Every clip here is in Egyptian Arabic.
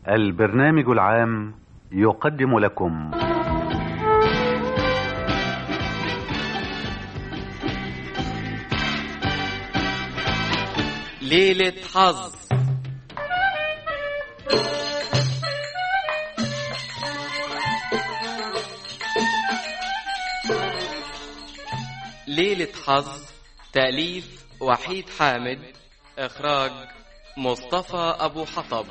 البرنامج العام يقدم لكم ليلة حظ ليلة حظ تأليف وحيد حامد إخراج مصطفى أبو حطب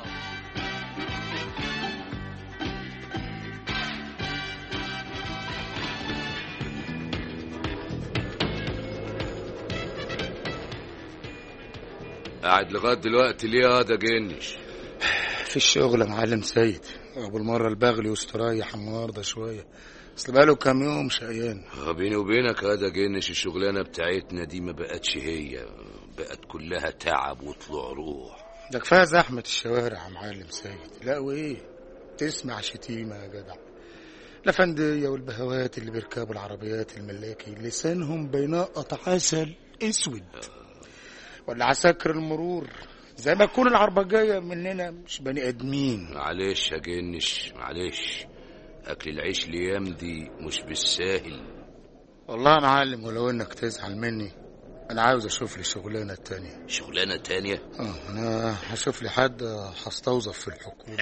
قاعد لغايه دلوقتي ليه هذا جنش في الشغل يا معلم سيد ابو المره البغلي واستريح النهارده شويه اصل بقاله كام يوم شقيان آه، بيني وبينك هذا جنش الشغلانه بتاعتنا دي ما بقتش هي بقت كلها تعب وطلوع روح ده كفايه زحمه الشوارع يا معلم سيد لا وايه تسمع شتيمه يا جدع الافنديه والبهوات اللي بيركبوا العربيات الملاكي لسانهم بينقط عسل اسود ولا عساكر المرور زي ما تكون العربجيه مننا مش بني ادمين معلش يا جنش معلش اكل العيش الايام دي مش بالساهل والله يا معلم ولو انك تزعل مني انا عاوز اشوف لي شغلانه تانية شغلانه تانية اه انا هشوف لي حد هستوظف في الحكومه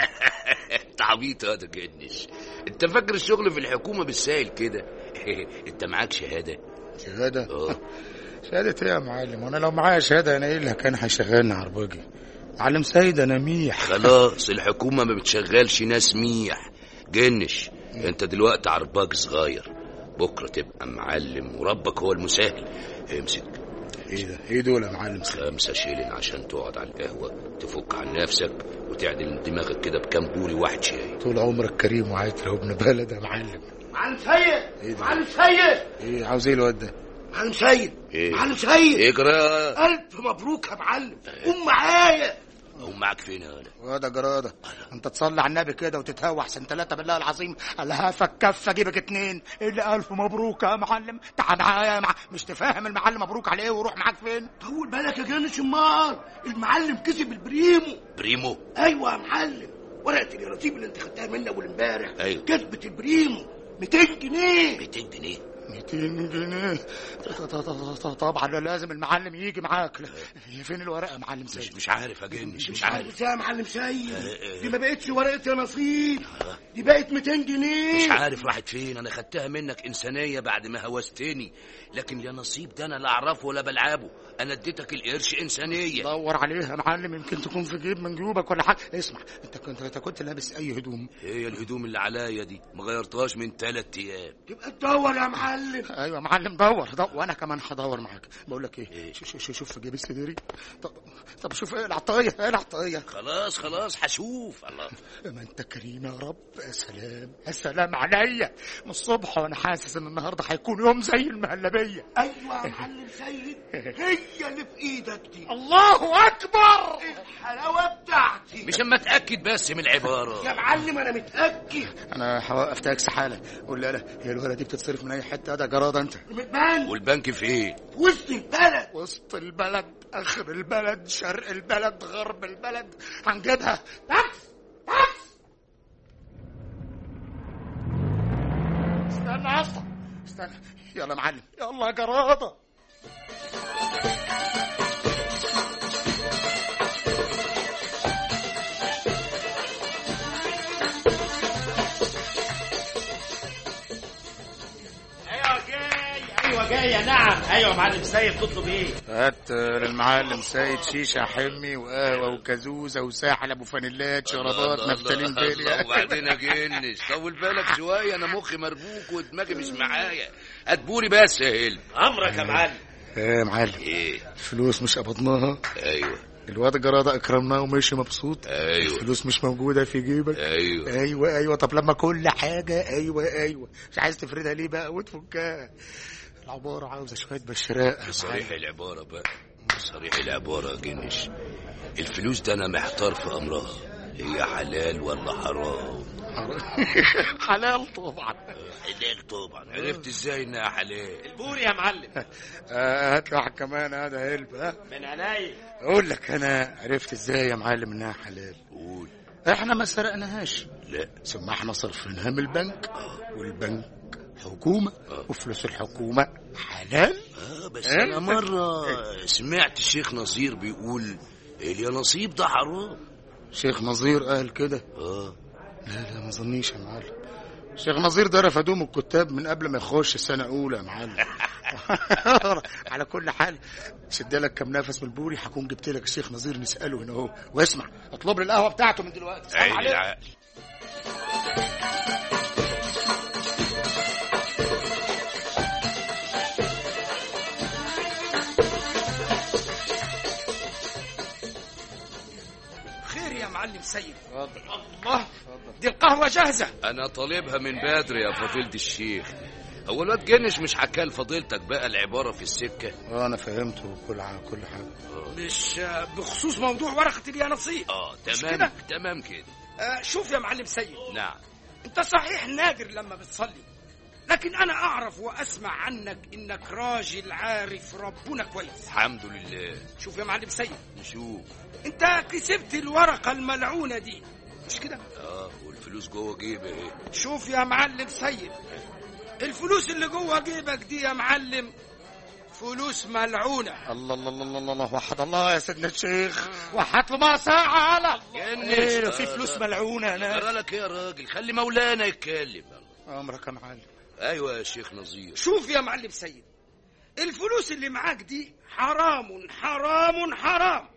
انت عبيط هذا جنش انت فاكر الشغل في الحكومه بالساهل كده انت معاك شهاده شهاده اه شهاده ايه يا معلم وانا لو معايا شهاده انا ايه اللي كان هيشغلني عرباجي معلم سيد انا ميح خلاص الحكومة ما بتشغلش ناس ميح جنش انت دلوقتي عرباج صغير بكرة تبقى معلم وربك هو المسهل امسك ايه ده ايه دول يا معلم سيد خمسة شيلين عشان تقعد على القهوة تفك عن نفسك وتعدل دماغك كده بكام بوري واحد شاي طول عمرك كريم وعايتر ابن بلد يا معلم معلم سيد إيه ده؟ معلم سيد ايه عاوز ايه الواد ده معلم سيد ايه معلم سيد اجرى ألف مبروك يا معلم قوم معايا هم معاك فين يا ولد واد يا جراده انت تصلي على النبي كده وتتهوى احسن ثلاثه بالله العظيم الله هفك كف اجيبك اتنين الا الف مبروك يا معلم تعال معايا يا مع... مش تفهم المعلم مبروك على ايه وروح معاك فين طول بالك يا جانش امال المعلم كسب البريمو بريمو ايوه يا معلم ورقه الرصيد اللي انت خدتها مني اول امبارح أيوة. كسبت البريمو 200 جنيه 200 جنيه 200 جنيه ط- ط- ط- ط- طبعا لازم المعلم يجي معاك لا، هي فين الورقه يا معلم مش سيد مش عارف يا جنش مش عارف يا معلم سيد إيه. دي ما بقتش ورقه يا نصيب دي بقت 200 جنيه مش عارف راحت فين انا خدتها منك انسانيه بعد ما هوستني لكن يا نصيب ده انا لا اعرفه ولا بلعبه انا اديتك القرش انسانيه دور عليها يا معلم يمكن تكون في جيب من جيوبك ولا حاجه اسمع انت كنت انت كنت لابس اي هدوم هي الهدوم اللي عليا دي ما غيرتهاش من ثلاث ايام تبقى تدور يا معلم ايوه يا معلم دور دور وانا كمان هدور معاك بقول لك ايه إيه؟ شوف شوف شوف في جيب السديري طب, طب شوف ايه العطايه ايه العطايه خلاص خلاص هشوف الله ما انت كريم يا رب يا سلام يا سلام عليا من الصبح وانا حاسس ان النهارده هيكون يوم زي المهلبيه ايوه يا معلم سيد هي اللي في ايدك دي الله اكبر الحلاوه بتاعتي مش اما اتاكد بس من العباره يا معلم انا متاكد انا هوقف تاكسي حالا قول لي انا هي الولد دي بتتصرف من اي حته ده جراده انت متبان والبنك فين في وسط البلد وسط البلد اخر البلد شرق البلد غرب البلد هنجيبها تاكس تاكس استنى يا اسطى استنى يلا يا معلم يلا يا جراده ايوه جاي ايوه جاي يا نعم ايوه معلم سيد تطلب ايه هات للمعلم سيد شيشه حمي وقهوه وكازوزه وساحل ابو فانيلات شرابات الله، نفتالين الله، الله، بيليا وبعدين يا جنش طول بالك شويه انا مخي مربوك ودماغي مش معايا هتبوري بس يا هلم امرك يا معلم ايه يا معلم ايه فلوس مش قبضناها ايوه الواد جراده اكرمناه ومشي مبسوط ايوه فلوس مش موجوده في جيبك ايوه ايوه ايوه طب لما كل حاجه ايوه ايوه مش عايز تفردها ليه بقى وتفكها العباره عاوزه شويه بشراء يا صريح العبارة بقى صريح العبارة يا جنش الفلوس ده أنا محتار في أمرها هي حلال ولا حرام معلم. حلال طبعا حلال طبعا عرفت ازاي انها حلال البوري يا معلم آه، هات واحد كمان هذا هلب ها من عينيا اقول لك انا عرفت ازاي يا معلم انها حلال قول احنا ما سرقناهاش لا ثم احنا صرفناها من البنك والبنك حكومة وفلوس الحكومة حلال آه بس إيه؟ انا مره سمعت الشيخ نصير بيقول يا نصيب ده حرام شيخ نظير قال كده اه لا لا ما ظنيش يا معلم شيخ نظير ده رفدوه الكتاب من قبل ما يخش السنة أولى يا معلم على كل حال شد لك كم نفس من البوري هكون جبت لك الشيخ نظير نسأله هنا اهو واسمع اطلب لي القهوة بتاعته من دلوقتي سلام عين عليكم. العقل خير يا معلم سيد الله دي القهوة جاهزة انا طالبها من بدري يا فضيله الشيخ هو الواد جنش مش حكى لفضيلتك بقى العباره في السكه اه انا فهمته كل حاجة كل حاجة مش آه، بخصوص موضوع ورقة اليانصيب اه مش تمام كده؟ تمام كده آه شوف يا معلم سيد نعم انت صحيح نادر لما بتصلي لكن انا اعرف واسمع عنك انك راجل عارف ربنا كويس الحمد لله شوف يا معلم سيد نشوف انت كسبت الورقة الملعونة دي مش كده اه والفلوس جوه جيبي ايه شوف يا معلم سيد الفلوس اللي جوه جيبك دي يا معلم فلوس ملعونة الله الله الله الله الله وحد الله يا سيدنا الشيخ وحد له ما ساعة على ايه ده في فلوس ملعونة انا جرى لك ايه يا راجل خلي مولانا يتكلم امرك يا معلم ايوه يا شيخ نظير شوف يا معلم سيد الفلوس اللي معاك دي حرام حرام حرام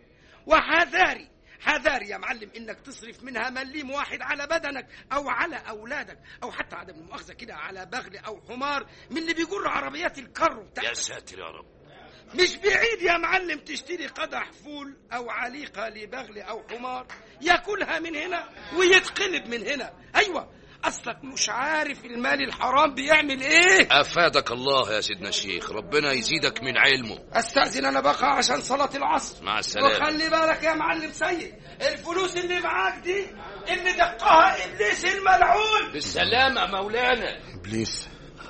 وحذاري حذاري يا معلم انك تصرف منها مليم واحد على بدنك او على اولادك او حتى عدم المؤاخذه كده على بغل او حمار من اللي بيجر عربيات الكرو يا بتاعتك ساتر يا رب مش بعيد يا معلم تشتري قدح فول او عليقه لبغل او حمار ياكلها من هنا ويتقلب من هنا ايوه اصلك مش عارف المال الحرام بيعمل ايه افادك الله يا سيدنا الشيخ ربنا يزيدك من علمه استاذن انا بقى عشان صلاه العصر مع السلامه وخلي بالك يا معلم سيد الفلوس اللي معاك دي اللي دقها ابليس الملعون بالسلامه مولانا ابليس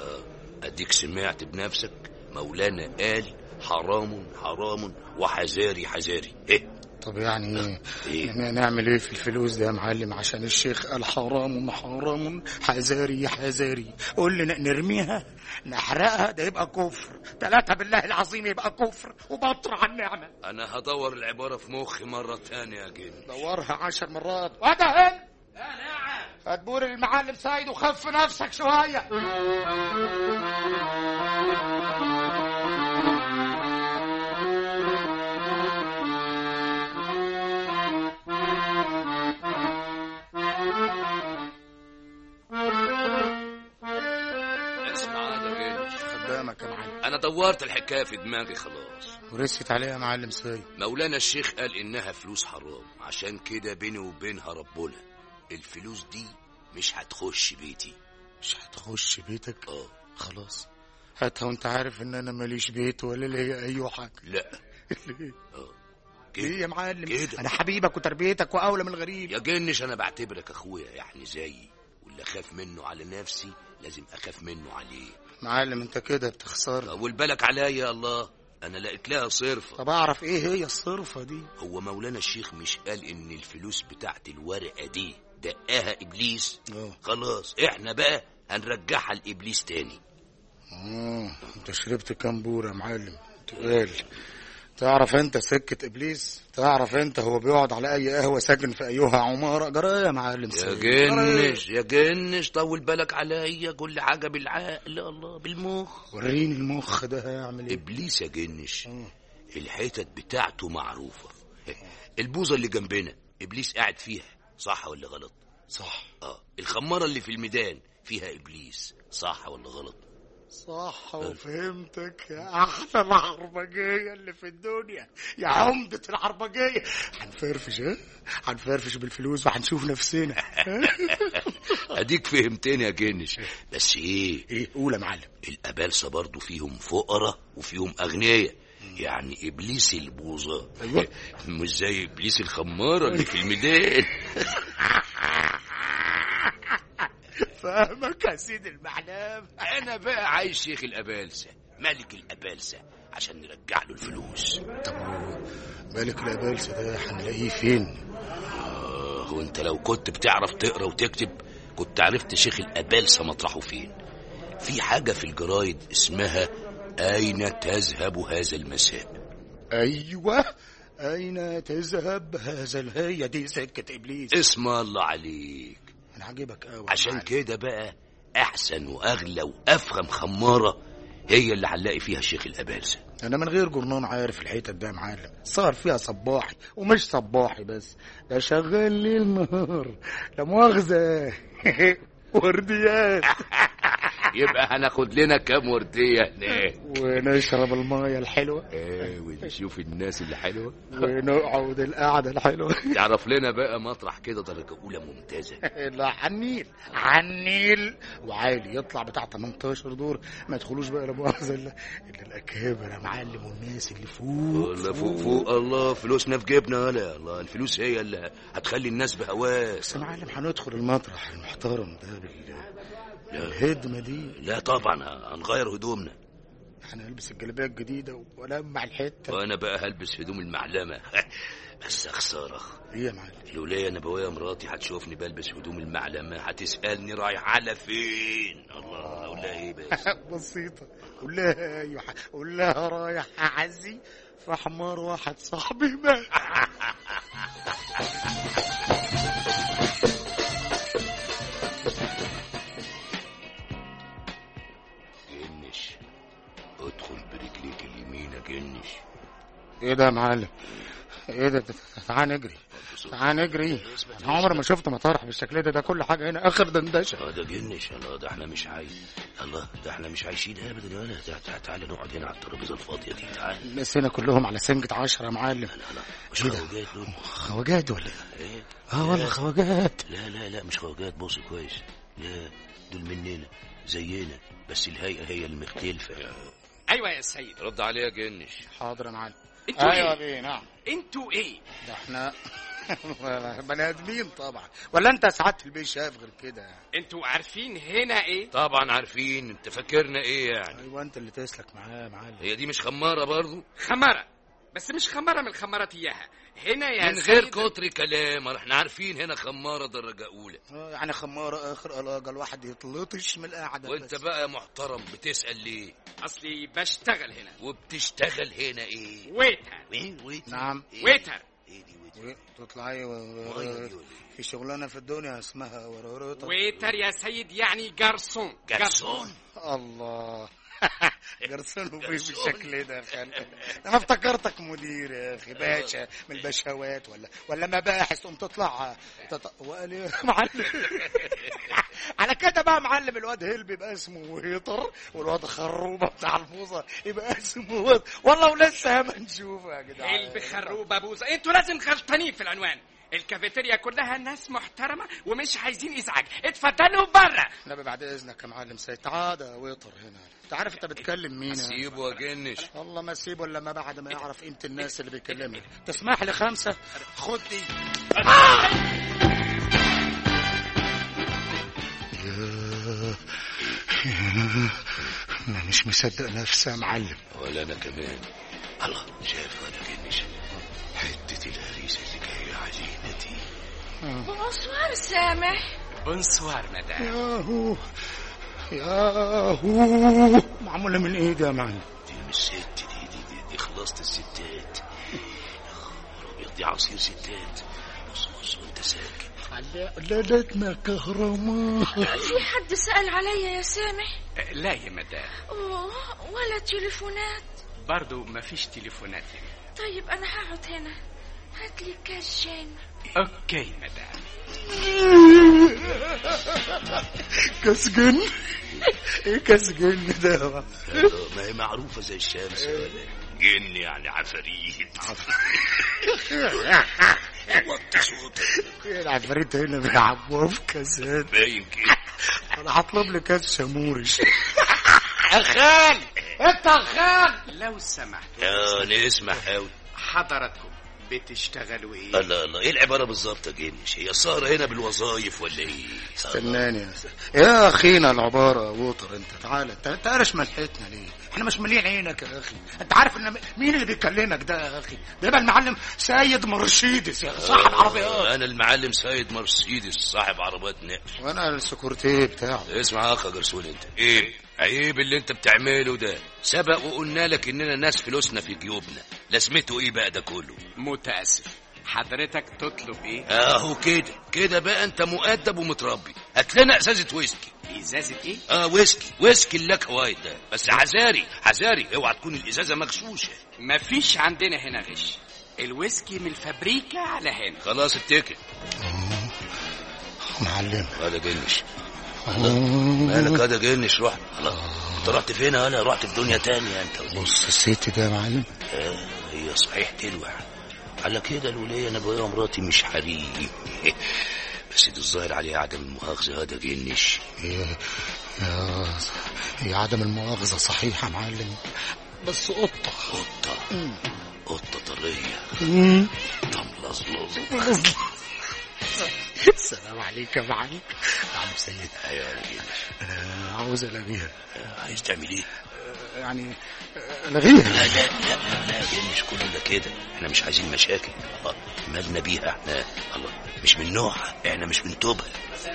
اديك سمعت بنفسك مولانا قال حرام حرام وحذاري حذاري ايه طب يعني ايه إيه؟ يعني نعمل ايه في الفلوس ده يا معلم عشان الشيخ قال حرام حرام حذاري حذاري قول لي نرميها نحرقها ده يبقى كفر ثلاثة بالله العظيم يبقى كفر وبطر عن النعمة انا هدور العباره في مخي مره تانية يا جن دورها عشر مرات وده هن هتبور المعلم سيد وخف نفسك شوية اسمع هذا جن خدامك يا معلم انا دورت الحكايه في دماغي خلاص ورست عليها يا معلم سيد مولانا الشيخ قال انها فلوس حرام عشان كده بيني وبينها ربنا الفلوس دي مش هتخش بيتي مش هتخش بيتك اه خلاص هاتها وانت عارف ان انا ماليش بيت ولا ليا اي حاجه لا ليه اه ليه يا كده معلم كده. انا حبيبك وتربيتك واولى من الغريب يا جنش انا بعتبرك اخويا يعني زيي واللي اخاف منه على نفسي لازم اخاف منه عليه معلم انت كده بتخسر طول بالك عليا يا الله انا لقيت لها صرفه طب اعرف ايه هي الصرفه دي هو مولانا الشيخ مش قال ان الفلوس بتاعت الورقه دي دقاها ابليس اه خلاص احنا بقى هنرجعها لابليس تاني اه انت شربت كام بوره يا معلم تقال تعرف انت سكة ابليس تعرف انت هو بيقعد على اي قهوة ساكن في ايها عمارة جرى يا معلم يا سيد. جرى جنش يا جنش طول بالك عليا كل حاجه بالعقل الله بالمخ وريني المخ ده هيعمل ايه ابليس يا جنش اه. الحتت بتاعته معروفه البوظه اللي جنبنا ابليس قاعد فيها صح ولا غلط صح اه الخماره اللي في الميدان فيها ابليس صح ولا غلط صح وفهمتك يا احلى العربجيه اللي في الدنيا يا عمده العربجيه هنفرفش ها هنفرفش بالفلوس وهنشوف نفسنا اديك فهمتني يا جنش بس ايه ايه قول يا معلم الابالسه برضو فيهم فقراء وفيهم اغنياء يعني ابليس البوظه أيوة. مش زي ابليس الخماره اللي في الميدان فاهمك يا سيدي المعلم انا بقى عايز شيخ الابالسه ملك الابالسه عشان نرجع له الفلوس طب ملك الابالسه ده هنلاقيه فين آه هو انت لو كنت بتعرف تقرا وتكتب كنت عرفت شيخ الأبالسة مطرحه فين في حاجة في الجرايد اسمها أين تذهب هذا المساء ايوه اين تذهب هذا ال- هي دي سكه ابليس اسم الله عليك انا عاجبك قوي عشان كده بقى أحسن وأغلى وأفخم خمارة هي اللي هنلاقي فيها شيخ الأبالسة انا من غير جرنان عارف الحتت ده يا معلم صار فيها صباحي ومش صباحي بس ده شغال ليل نهار لا مؤاخذه ورديات يبقى هناخد لنا كام وردية هناك ونشرب المايه الحلوه ايه ونشوف الناس اللي حلوة ونقعد القعده الحلوه تعرف لنا بقى مطرح كده درجة أولى ممتازة لا على النيل على النيل وعالي يطلع بتاع 18 دور ما يدخلوش بقى لا مؤاخذه الا إلا الاكابر يا معلم والناس اللي فوق والله فوق فوق الله فلوسنا في جيبنا ولا الله الفلوس هي اللي هتخلي الناس بهواس بس يا معلم هندخل المطرح المحترم ده بال الهدمه دي لا طبعا هنغير هدومنا انا البس الجلابيه الجديده والمع الحته وانا بقى هلبس هدوم المعلمة بس خسارة ايه يا معلم الولاية نبوية مراتي هتشوفني بلبس هدوم المعلمة هتسألني رايح على فين الله اقول لها ايه بس بسيطه قول لها ايوه قول لها رايح اعزي في حمار واحد صاحبي مات جنش ادخل برجليك اليمين يا جنش ايه ده يا معلم ايه ده ده- تعال نجري تعال نجري انا عمري ما شفت مطارح بالشكل ده ده كل حاجه هنا اخر دندشه اه ده جنش الله ده احنا مش عايش الله ده احنا مش عايشين ابدا ولا تع- تع- تعالى نقعد هنا على الترابيزه الفاضيه دي تعالى الناس هنا كلهم على سنجة عشرة يا معلم لا لا مش إيه ده؟ خواجات دول خواجات ولا إيه؟ ايه اه والله خواجات لا لا لا مش خواجات بص كويس لا دول مننا زينا بس الهيئه هي المختلفه ايوه يا سيد رد عليها جنش حاضر يا معلم انتوا ايوه ايه بيه نعم انتوا ايه ده احنا بني ادمين طبعا ولا انت سعادة البيه شايف غير كده انتوا عارفين هنا ايه طبعا عارفين انت فاكرنا ايه يعني ايوه انت اللي تسلك معاه يا معلم هي دي مش خماره برضو خمارة بس مش خمارة من الخمارات اياها هنا يا من غير سيد- كتر كلام احنا عارفين هنا خماره درجه اولى اه يعني خمارة اخر قلاجة الواحد يتلطش من القعدة وانت بس. بقى محترم بتسال ليه اصلي بشتغل هنا وبتشتغل هنا ايه ويتر وين ويت نعم إيه؟ ويتر ايه دي ويت و- تطلعي و- مية دي ولا إيه؟ في شغلانة في الدنيا اسمها ورورطة ويتر يا سيد يعني جارسون جرسون الله جرسون وفي جرسون. بالشكل ده يا خالد انا افتكرتك مدير يا اخي باشا من البشوات ولا ولا مباحث تقوم تطلع تط... وقال إيه يا معلم على كده بقى معلم الواد هيل بيبقى اسمه ويطر والواد خروبه بتاع البوظه يبقى اسمه ويطر والله ولسه ما نشوفه يا جدعان اللي بخروبة بوزة انتوا لازم غلطانين في العنوان الكافيتيريا كلها ناس محترمة ومش عايزين ازعاج اتفضلوا برا نبي بعد اذنك يا معلم سيد تعال يا ويطر هنا انت عارف انت بتكلم مين يا سيبه وجنش والله ما اسيبه الا ما بعد ما يعرف قيمه الناس اللي بيكلمني تسمح لي خمسه خد دي انا مش مصدق نفسي يا معلم ولا انا كمان الله شايف انا جنش حته الهريسه اللي جايه علينا دي بونسوار سامح بونسوار مدام ياهو ياهو معموله من ايه ده يا معلم دي مش ست دي دي, دي, دي خلاصة الستات يا خبر ابيض دي عصير ستات بص بص وانت ساكت ليلتنا كهرمان في حد سأل عليا يا سامح لا يا مدام أوه ولا تليفونات برضو ما فيش تليفونات هنا طيب أنا هقعد هنا هات لي كاس جين اوكي مدام كسجن ايه كسجن ده آه، ما هي معروفة زي الشمس ولا جن يعني عفاريت وطي صوتك ايه العفاريت هنا بيعبوها في كاسات باين كده انا هطلب لي كاس شمورش لو سمحت يا نسمع قوي حضراتكم بتشتغلوا ايه الله الله ايه العباره بالظبط يا جنش هي السهره هنا بالوظايف ولا ايه استناني يا س- يا اخينا العباره ووتر انت تعالى انت انت قارش ملحتنا ليه احنا مش مالين عينك يا اخي انت عارف ان مين اللي بيكلمك ده يا اخي ده يبقى المعلم سيد مرشيدس يا أخي، صاحب عربيات انا المعلم سيد مرسيدس صاحب عربيات نقل وانا السكرتير بتاعه اسمع يا اخ جرسون انت ايه عيب اللي انت بتعمله ده سبق وقلنا لك اننا ناس فلوسنا في جيوبنا لازمته ايه بقى ده كله متاسف حضرتك تطلب ايه اهو كده كده بقى انت مؤدب ومتربي هات لنا ازازه ويسكي ازازه ايه اه ويسكي ويسكي اللاك وايت ده بس حذاري حذاري اوعى تكون الازازه مغشوشه مفيش عندنا هنا غش الويسكي من الفابريكا على هنا خلاص اتكل معلم هذا جنش مالك هذا جنش روح خلاص انت رحت فين انا رحت في دنيا تانية انت ولا إيه؟ بص الست ده يا معلم آه هي صحيح تلوع على كده الولية انا بقى مراتي مش حريم بس دي الظاهر عليها عدم المؤاخذة هذا جنش هي يا هي عدم المؤاخذة صحيح يا معلم بس قطة قطة قطة طرية قطة ملظلظة السلام عليك يا معلم معلم سيد ايوه يا جنش انا عاوز الغيها آه، عايز تعمل ايه؟ يعني الغيها لا لا لا لا جنش كله ده كده احنا مش عايزين مشاكل الله مالنا بيها احنا الله مش من نوعها احنا مش من توبها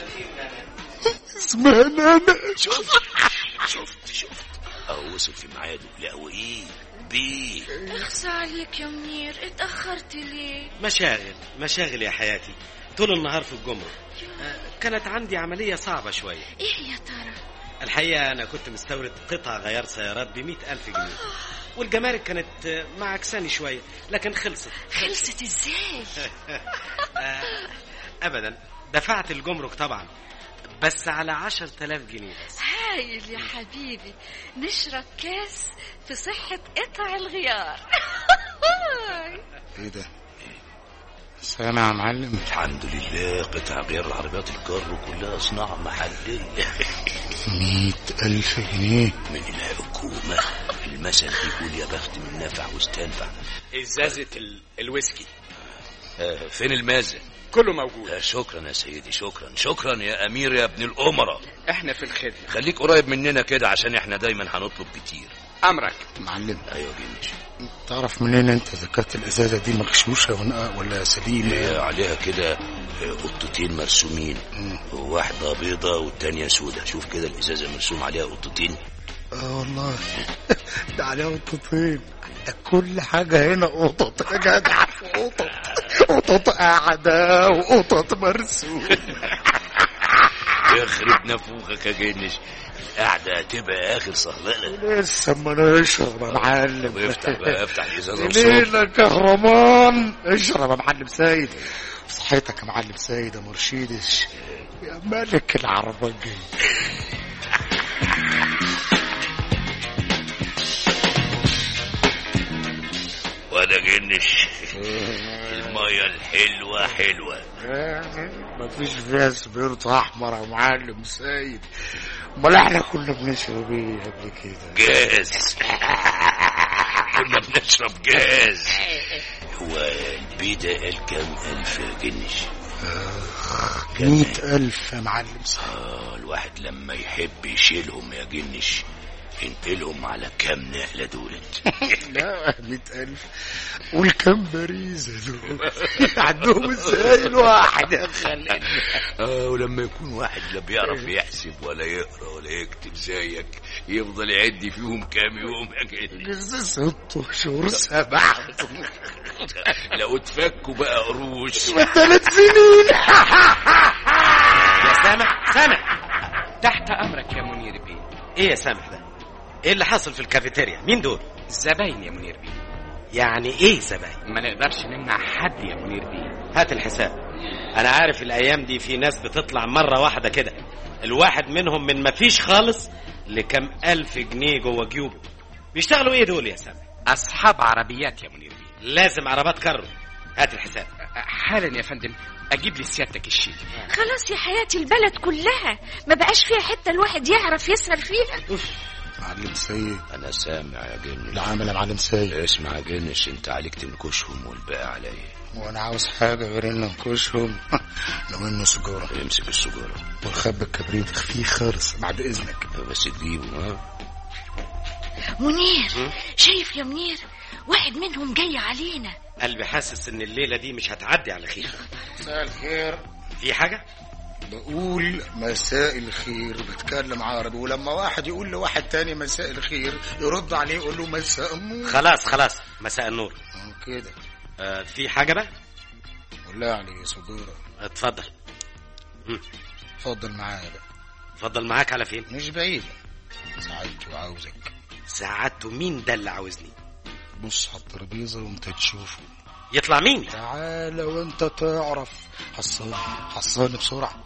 اسمها نانا شفت شفت شفت اهو وصل في ميعاده لا وايه بيه اخصى عليك يا منير اتأخرت ليه مشاغل مشاغل يا حياتي طول النهار في الجمرك آه، كانت عندي عملية صعبة شوية ايه يا ترى الحقيقة أنا كنت مستورد قطع غيار سيارات بمئة ألف جنيه والجمارك كانت آه، معكساني شوية لكن خلصت خلصت ازاي آه، أبدا دفعت الجمرك طبعا بس على عشر تلاف جنيه بس هايل يا حبيبي نشرب كاس في صحة قطع الغيار ايه ده سامع يا معلم الحمد لله قطع غير العربيات الكار كلها صناعة محلية مئة ألف جنيه من الحكومة المثل بيقول يا بخت من نفع واستنفع ازازه ال... الويسكي آه، فين المازن كله موجود آه، شكرا يا سيدي شكرا شكرا يا امير يا ابن الامراء احنا في الخدمه خليك قريب مننا كده عشان احنا دايما هنطلب كتير امرك معلم ايوه جنش تعرف منين انت اذا كانت الازازه دي مغشوشه ولا- ولا هي سليمه عليها كده آه، قطتين مرسومين واحدة بيضة والتانية سودة شوف كده الإزازة مرسوم عليها قطتين اه والله ده عليها قطتين ده كل حاجه هنا قطط يا جدع قطط قطط قاعده وقطط مرسوم يخرب نفوخك يا جنش القعدة هتبقى آخر صهللة لسه ما نشرب يا معلم طب افتح بقى افتح الإزازة وصوت ليلة كهرمان اشرب يا معلم سيد صحتك يا معلم سيد يا مرشيدس يا ملك العربجي وأنا جنش المية الحلوة حلوة مفيش فيها سبيرت احمر يا معلم سيد امال احنا كنا بنشرب ايه قبل كده جاز كنا بنشرب جاز هو البيدة قال كام ألف يا جنش مئة ألف يا معلم سيد آه الواحد لما يحب يشيلهم يا جنش ينقلهم على كام نقلة دولت لا مئة ألف والكم باريزة دول عندهم ازاي الواحد يا خالد اه ولما يكون واحد لا بيعرف يحسب ولا يقرا ولا يكتب زيك يفضل يعد فيهم كام يوم يا جنش لسه ست شهور سبعة لو اتفكوا بقى قروش ثلاث سنين يا سامح سامح تحت امرك يا منير بيه ايه يا سامح ده ايه اللي حصل في الكافيتيريا مين دول الزباين يا منير بيه يعني ايه زباين ما نقدرش نمنع حد يا منير بيه هات الحساب انا عارف الايام دي في ناس بتطلع مره واحده كده الواحد منهم من مفيش خالص لكم الف جنيه جوه جيوبه بيشتغلوا ايه دول يا سامح اصحاب عربيات يا منير بيه لازم عربات كرو هات الحساب حالا يا فندم اجيب لي سيادتك الشيك خلاص يا حياتي البلد كلها ما بقاش فيها حتة الواحد يعرف يسأل فيها اوف معلم سيد انا سامع يا جنش العامل يا معلم سيد اسمع يا جنش انت عليك تنكشهم والباقي عليا وانا عاوز حاجه غير ان انكشهم لو انه سجاره امسك السجارة والخب الكبريت خفيف خالص بعد اذنك بس تجيبه ها منير شايف يا منير واحد منهم جاي علينا قلبي حاسس ان الليله دي مش هتعدي على خير مساء الخير في حاجه بقول مساء الخير بتكلم عربي ولما واحد يقول لواحد تاني مساء الخير يرد عليه يقول له مساء النور خلاص خلاص مساء النور آه، كده آه في حاجه بقى ولا عليه سجاره اتفضل اتفضل معايا بقى اتفضل معاك على فين مش بعيد ساعدت وعاوزك ساعدته مين ده اللي عاوزني بص على الترابيزه وانت تشوفه يطلع مين تعالى وانت تعرف حصاني حصاني بسرعه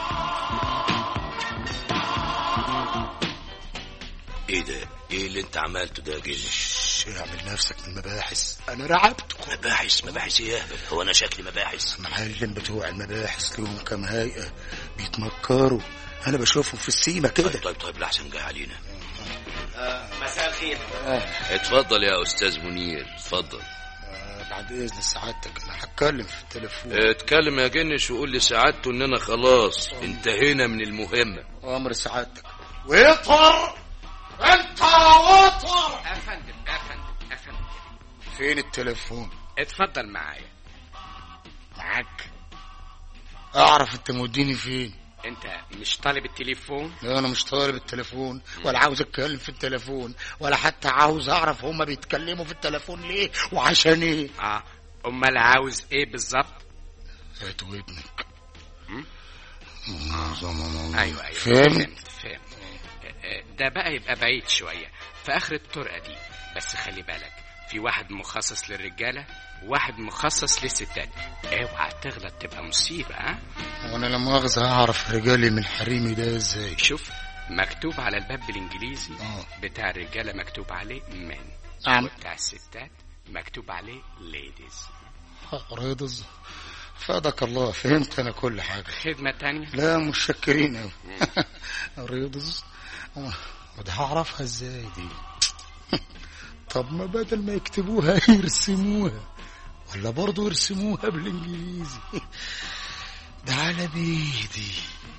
ايه ده ايه اللي انت عملته ده يا جنش شش، اعمل نفسك من المباحث انا رعبته مباحث مباحث ايه يا اهبل هو انا شكلي مباحث معلم بتوع المباحث لهم كام هيئه بيتنكروا انا بشوفهم في السيما طيب كده طيب طيب لحسن جاي علينا مساء الخير اتفضل يا استاذ منير اتفضل آه، بعد اذن سعادتك انا هتكلم في التليفون اتكلم يا جنش وقول لسعادته اننا خلاص انتهينا من المهمة امر سعادتك ويطر انت وطر افندم افندم افندم فين التليفون اتفضل معايا معاك اعرف انت موديني فين انت مش طالب التليفون لا انا مش طالب التليفون ولا عاوز اتكلم في التليفون ولا حتى عاوز اعرف هما بيتكلموا في التليفون ليه وعشان ايه اه امال عاوز ايه بالظبط هات ودنك هم؟ ايوه ايوه ايوه فهمت فهمت فهمت آه، ده بقى يبقى بعيد شويه في اخر الطرقه دي بس خلي بالك في واحد مخصص للرجاله وواحد مخصص للستات اوعى تغلط تبقى مصيبه ها وانا لا مؤاخذة اعرف رجالي من حريمي ده ازاي شوف مكتوب على الباب بالانجليزي آه. بتاع الرجاله مكتوب عليه من نعم. وبتاع الستات مكتوب عليه ليديز رضز فادك الله فهمت انا كل حاجة خدمه تانية لا مش شاكرين اوي رضز وده هعرفها ازاي دي طب ما بدل ما يكتبوها يرسموها ولا برضه يرسموها بالانجليزي ده على بيدي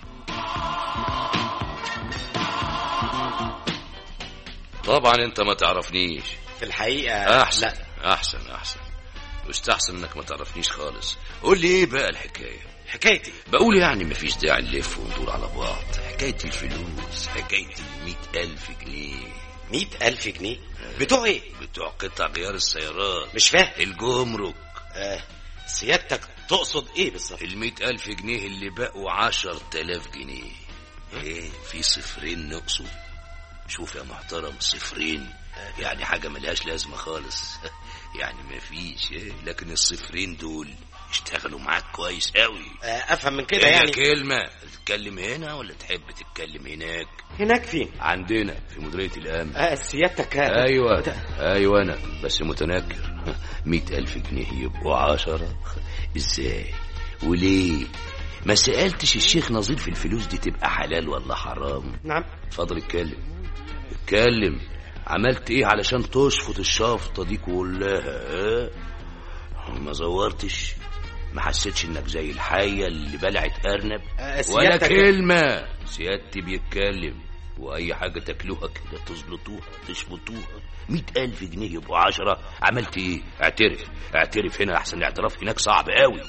طبعا انت ما تعرفنيش في الحقيقه احسن لا احسن احسن يستحسن انك ما تعرفنيش خالص قول لي ايه بقى الحكايه حكايتي بقول يعني مفيش داعي نلف وندور على بعض حكاية الفلوس حكاية المئة ألف جنيه مئة ألف جنيه بتوع ايه بتوع قطع غيار السيارات مش فاهم الجمرك آه سيادتك تقصد ايه بالظبط المئة ألف جنيه اللي بقوا عشر تلاف جنيه ايه في صفرين نقصوا شوف يا محترم صفرين يعني حاجة ملهاش لازمة خالص يعني مفيش إيه؟ لكن الصفرين دول اشتغلوا معاك كويس قوي آه افهم من كده هي يعني كلمة تتكلم هنا ولا تحب تتكلم هناك هناك فين عندنا في مديرية الأمن آه سيادتك أيوة أيوة أنا بس متنكر مئة ألف جنيه يبقوا عشرة إزاي وليه ما سألتش الشيخ نظير في الفلوس دي تبقى حلال ولا حرام نعم اتفضل اتكلم اتكلم عملت ايه علشان تشفط الشفطة دي كلها اه؟ ما زورتش ما حسيتش انك زي الحية اللي بلعت ارنب آه، ولا سيادتك- كلمة سيادتي بيتكلم واي حاجة تاكلوها كده تزلطوها تشفطوها مئة ألف جنيه يبقوا عشرة عملت ايه اعترف اعترف هنا احسن الاعتراف هناك صعب قوي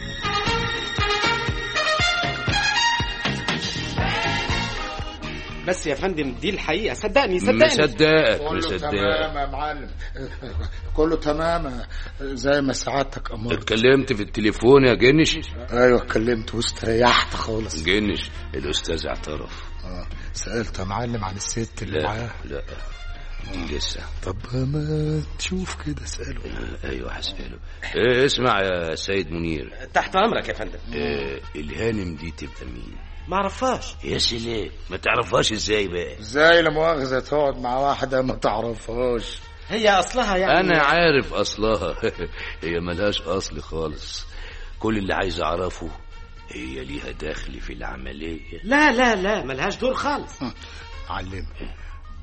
بس يا فندم دي الحقيقه صدقني صدقني مصدقك كله مصدقك تمام يا معلم كله تمام زي ما سعادتك امرت اتكلمت في التليفون يا جنش ايوه اتكلمت واستريحت خالص جنش الاستاذ اعترف آه. سالت يا معلم عن الست اللي لا معاه لا دي لسه طب ما تشوف كده اساله ايوه هسأله إيه اسمع يا سيد منير تحت امرك يا فندم إيه الهانم دي تبقى مين ما اعرفهاش يا سلام ما تعرفهاش ازاي بقى ازاي لا مؤاخذه تقعد مع واحده ما تعرفهاش هي اصلها يعني انا عارف اصلها هي ملهاش اصل خالص كل اللي عايز اعرفه هي ليها دخل في العملية لا لا لا ملهاش دور خالص معلم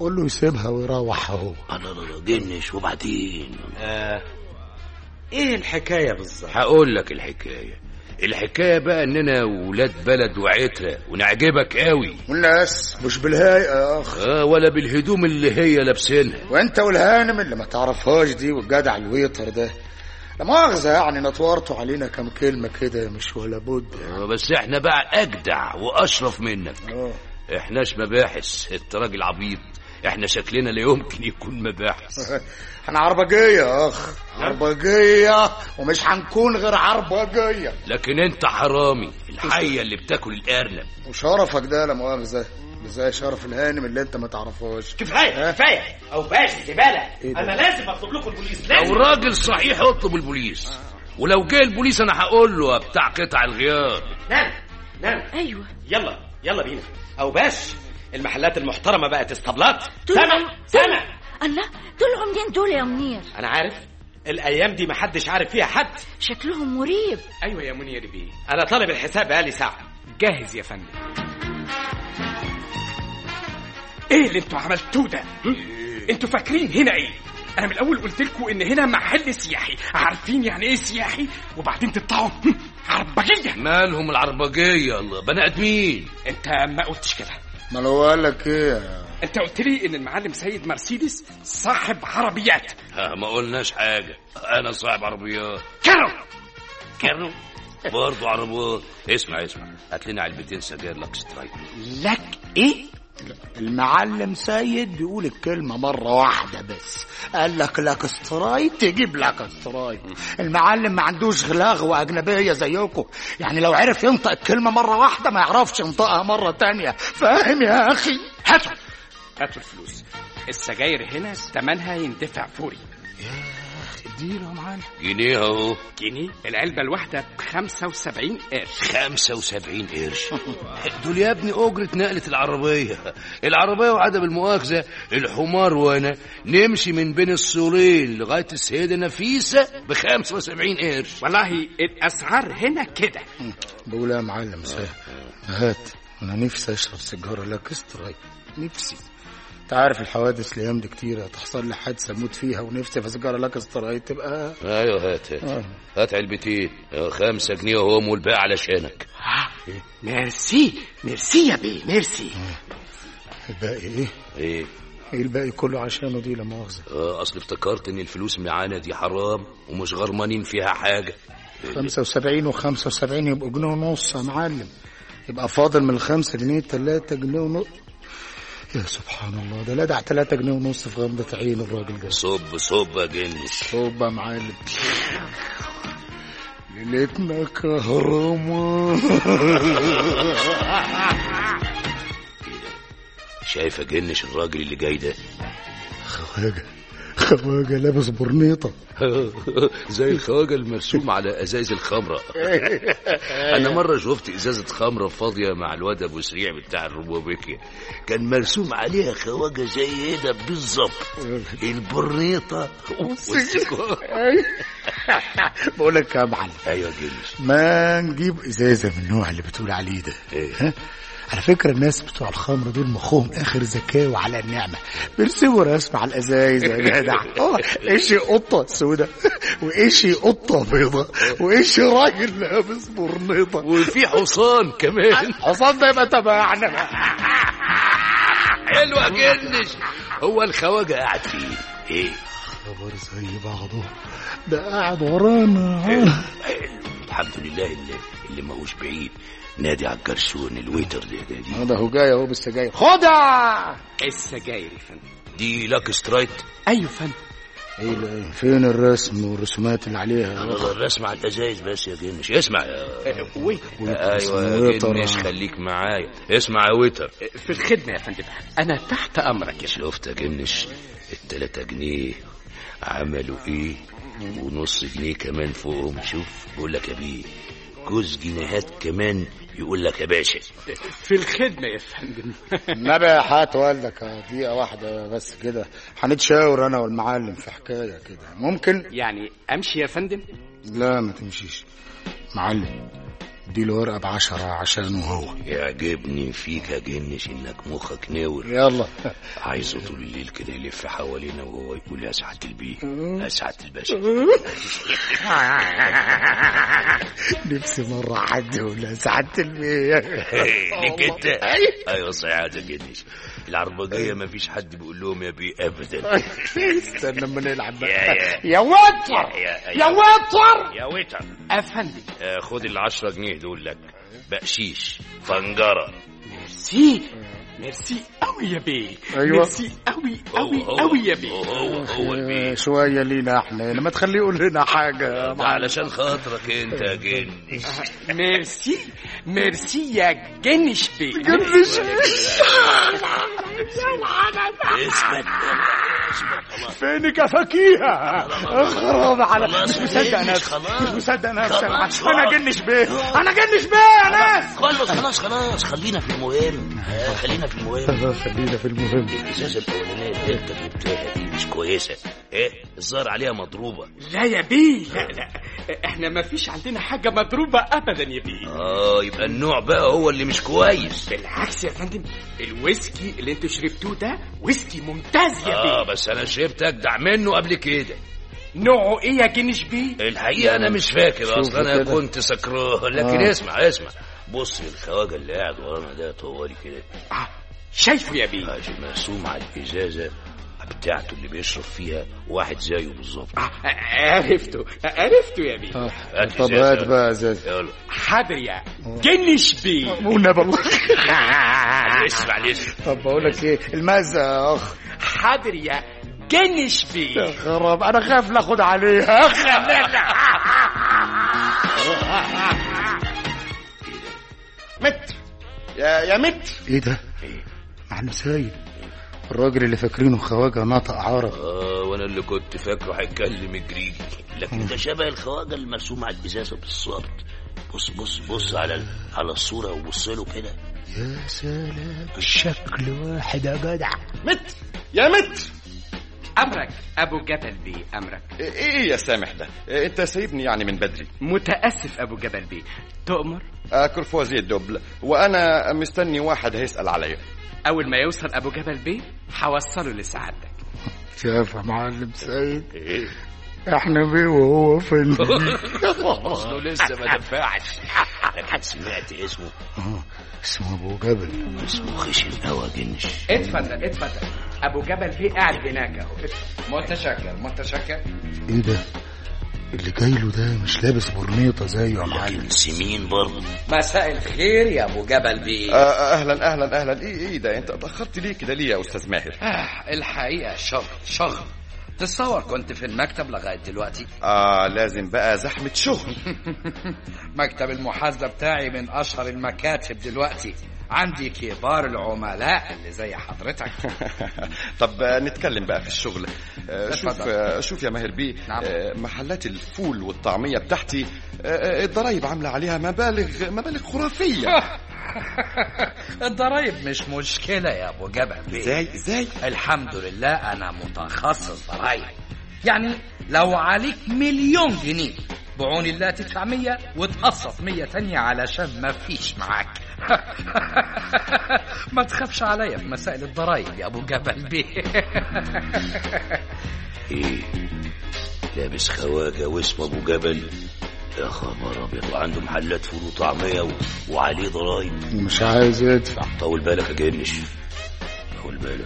قول له يسيبها ويروح هو انا لا جنش وبعدين آه ايه الحكايه بالظبط هقول لك الحكايه الحكايه بقى اننا ولاد بلد وعتره ونعجبك قوي والناس مش بالهيئة يا أخ اه ولا بالهدوم اللي هي لابسينها وانت والهانم اللي ما تعرفهاش دي والجدع الويتر ده لا مؤاخذة يعني نطورتوا علينا كام كلمة كده مش ولا بد آه بس احنا بقى اجدع واشرف منك اه احناش مباحث انت راجل عبيط احنا شكلنا لا يمكن يكون مباحث احنا عربجية يا اخ عربجية ومش هنكون غير عربجية لكن انت حرامي الحية اللي بتاكل الارنب وشرفك ده لا مؤاخذة زي شرف الهانم اللي انت ما تعرفهاش كفايه كفايه او باش زباله إيه ده؟ انا لازم اطلب لكم البوليس لو لازم راجل صحيح اطلب البوليس ولو جه البوليس انا هقول له يا بتاع قطع الغيار نعم نعم ايوه يلا يلا بينا او باش المحلات المحترمه بقت اسطبلات دول سامع سامع الله دول منين دول يا منير انا عارف الايام دي محدش عارف فيها حد شكلهم مريب ايوه يا منير بيه انا طالب الحساب بقالي ساعه جاهز يا فندم ايه اللي انتوا عملتوه ده هم؟ انتوا فاكرين هنا ايه انا من الاول قلت لكم ان هنا محل سياحي عارفين يعني ايه سياحي وبعدين تطلعوا هم، عربجيه مالهم العربجية الله بني ادمين انت ما قلتش كده ما لو قال لك ايه انت قلت لي ان المعلم سيد مرسيدس صاحب عربيات ها ما قلناش حاجة انا صاحب عربيات كرم كانوا برضه عربيات اسمع اسمع هات لنا علبتين سجاير لك سترايك لك ايه المعلم سيد بيقول الكلمة مرة واحدة بس قال لك لك استرايت تجيب لك استرايت المعلم ما عندوش غلاغ وأجنبية زيكم يعني لو عرف ينطق الكلمة مرة واحدة ما يعرفش ينطقها مرة تانية فاهم يا أخي هاتوا هاتوا الفلوس السجاير هنا ثمنها يندفع فوري اديله يا معلم جنيه اهو جنيه العلبة الواحدة ب 75 قرش 75 قرش دول يا ابني أجرة نقلة العربية العربية وعدم المؤاخذة الحمار وأنا نمشي من بين السورين لغاية السيدة نفيسة ب 75 قرش والله الأسعار هنا كده بقول يا معلم سيد هات أنا نفسي أشرب سيجارة لك استرايت نفسي انت عارف الحوادث الايام دي كتيرة تحصل لي حادثة اموت فيها ونفسي في سيجارة لك استرايت تبقى ايوه هات هات آه. هات علبتين آه، خمسة جنيه اهم والباقي علشانك ميرسي ميرسي يا بيه ميرسي الباقي ايه؟ ايه ايه الباقي كله عشانه دي لا مؤاخذة آه، اصل افتكرت ان الفلوس معانا دي حرام ومش غرمانين فيها حاجة 75 و75 يبقوا جنيه ونص يا معلم يبقى فاضل من الخمسة جنيه تلاتة جنيه ونص يا سبحان الله ده لدع تلاتة جنيه ونص في غمضة عين الراجل ده صب صب يا جنش صوب يا معلم ليلتنا كهرمان شايف يا جنش الراجل اللي جاي ده خواجة خواجة لابس برنيطة زي الخواجة المرسوم على ازايز الخمرة انا مرة شفت ازازة خمرة فاضية مع الواد ابو سريع بتاع الروبوبيكيا كان مرسوم عليها خواجة زي ده بالظبط البرنيطة والسيجارة بقول لك يا معلم ايوه يا جنش ما نجيب ازازة من النوع اللي بتقول عليه ده إيه؟ ها؟ على فكرة الناس بتوع الخمر دول مخهم آخر ذكاء وعلى النعمة بيرسموا رسم على الأزايز يا جدع اه إيش قطة سودة وإيش قطة بيضة وإيش راجل لابس برنيطة وفي حصان كمان حصان ده يبقى تبعنا حلو يا جنش هو الخواجة قاعد فين ايه خبر زي بعضه ده قاعد ورانا حلو الحمد لله اللي, اللي ماهوش بعيد نادي على الجرسون الويتر ده دي ده هو جاي اهو بالسجاير خدها السجاير يا فندم دي لاك سترايت ايوه فندم ايه ال- فين الرسم والرسومات اللي عليها الرسم على الازايز بس يا جنش اسمع يا ويت ايوه يا ويتر. جنش خليك معايا اسمع يا ويتر في الخدمة يا فندم أنا تحت أمرك يا شيخ شفت يا جنش التلاتة جنيه عملوا ايه ونص جنيه كمان فوقهم شوف بقول لك يا بيه جوز جنيهات كمان يقول لك يا باشا في الخدمة يا فندم النبي يا حات والدك دقيقة واحدة بس كده هنتشاور أنا والمعلم في حكاية كده ممكن؟ يعني أمشي يا فندم لا ما تمشيش معلم اديله ورقة بعشرة عشانه هو يعجبني فيك يا جنش انك مخك ناور يلا عايزه طول الليل كده يلف حوالينا وهو يقول يا سعادة البيه يا سعادة الباشا نفسي مرة حد يقول يا سعادة البيه ليك انت ايوه سعادة جنش العربجية ما فيش حد بيقول لهم يا بيه ابدا استنى اما نلعب يا بقى يا يا وتر يا يا وتر يا ويتر افندم آه، خد العشرة جنيه دول لك بقشيش فنجرة ميرسي ميرسي قوي يا بيه أيوة. ميرسي قوي قوي هو- قوي يا بيه هو هو البيه شوية لينا احنا لما تخليه يقول لنا حاجة ده علشان خاطرك انت يا جنش ميرسي ميرسي يا جنش بيه جنش اسكت اسكت خلاص فينك يا فكيهة اخرب على خلاص، مش مصدق جنش، نفسي خلاص. مش مصدق نفسي خلاص، انا خلاص. جنش بيه انا جنش بيه يا ناس خلاص خلاص خلاص خلينا في المهم آه، خلينا في المهم خلينا في المهم الازازه الاولانيه اللي انت جبتها دي مش كويسه ايه الظاهر عليها مضروبه لا يا بيه لا لا احنا ما فيش عندنا حاجة مضروبة ابدا يا بيه اه يبقى النوع بقى هو اللي مش كويس بالعكس يا فندم الويسكي اللي انتوا شربتوه ده ويسكي ممتاز يا اه بيه بس انا شربت اجدع منه قبل كده نوعه ايه يا جنش بيه الحقيقه انا مش فاكر شوف اصلا انا كده. كنت سكران لكن آه. اسمع اسمع بص الخواجه اللي قاعد ورانا ده طوالي كده آه، شايفه يا بيه حاجه مرسوم على الازازه بتاعته اللي بيشرب فيها واحد زيه بالظبط آه، عرفته عرفته يا بيه هات طب إزازة. هات بقى زي يلا حاضر يا جنش بيه والنبي الله اسمع اسمع طب بقول لك ايه المزة يا اخ حاضر يا جنش بيه يا خراب انا خايف ناخد عليها متر يا يا متر ايه ده معلم سيد الراجل اللي فاكرينه خواجه نطق عربي اه وانا اللي كنت فاكره هيتكلم جريجي لكن ده شبه الخواجه المرسوم على الازازه بالظبط بص بص بص على ال- على الصوره وبص له كده يا سلام الشكل واحد يا جدع متر يا متر امرك ابو جبل بيه امرك ايه يا سامح ده إيه انت سايبني يعني من بدري متاسف ابو جبل بيه تؤمر اكل فوزي الدبل وانا مستني واحد هيسال عليا اول ما يوصل ابو جبل بيه هوصله لسعادتك شاف يا معلم سيد احنا بيه وهو فين اصله لسه ما دفعش لكن سمعت اسمه آه، اسمه ابو جبل اسمه خشن قوي جنش اتفضل اتفضل ابو جبل بيه قاعد هناك اهو متشكر متشكر ايه ده اللي جاي له ده مش لابس برنيطه زيه يا معلم لكن سمين برضه مساء الخير يا ابو جبل بيه آه اهلا اهلا اهلا ايه ايه ده انت اتاخرت ليه كده ليه يا استاذ ماهر آه الحقيقه شغل شغل تتصور كنت في المكتب لغايه دلوقتي اه لازم بقى زحمه شغل مكتب المحاسبه بتاعي من اشهر المكاتب دلوقتي عندي كبار العملاء اللي زي حضرتك طب آه، نتكلم بقى في الشغل آه، شوف اتفضل. آه، شوف يا ماهر بيه نعم. آه، محلات الفول والطعمية بتاعتي آه، آه، الضرايب عاملة عليها مبالغ مبالغ خرافية الضرايب مش مشكله يا ابو جبل بيه ازاي ازاي الحمد لله انا متخصص ضرايب يعني لو عليك مليون جنيه بعون الله تدفع مية وتقسط مية تانية علشان ما فيش معاك ما تخافش عليا في مسائل الضرايب يا ابو جبل بيه ايه لابس خواجه واسمه ابو جبل يا خبر ابيض وعنده محلات فول وطعميه و... وعليه ضرايب مش عايز يدفع طول بالك يا جنش طول بالك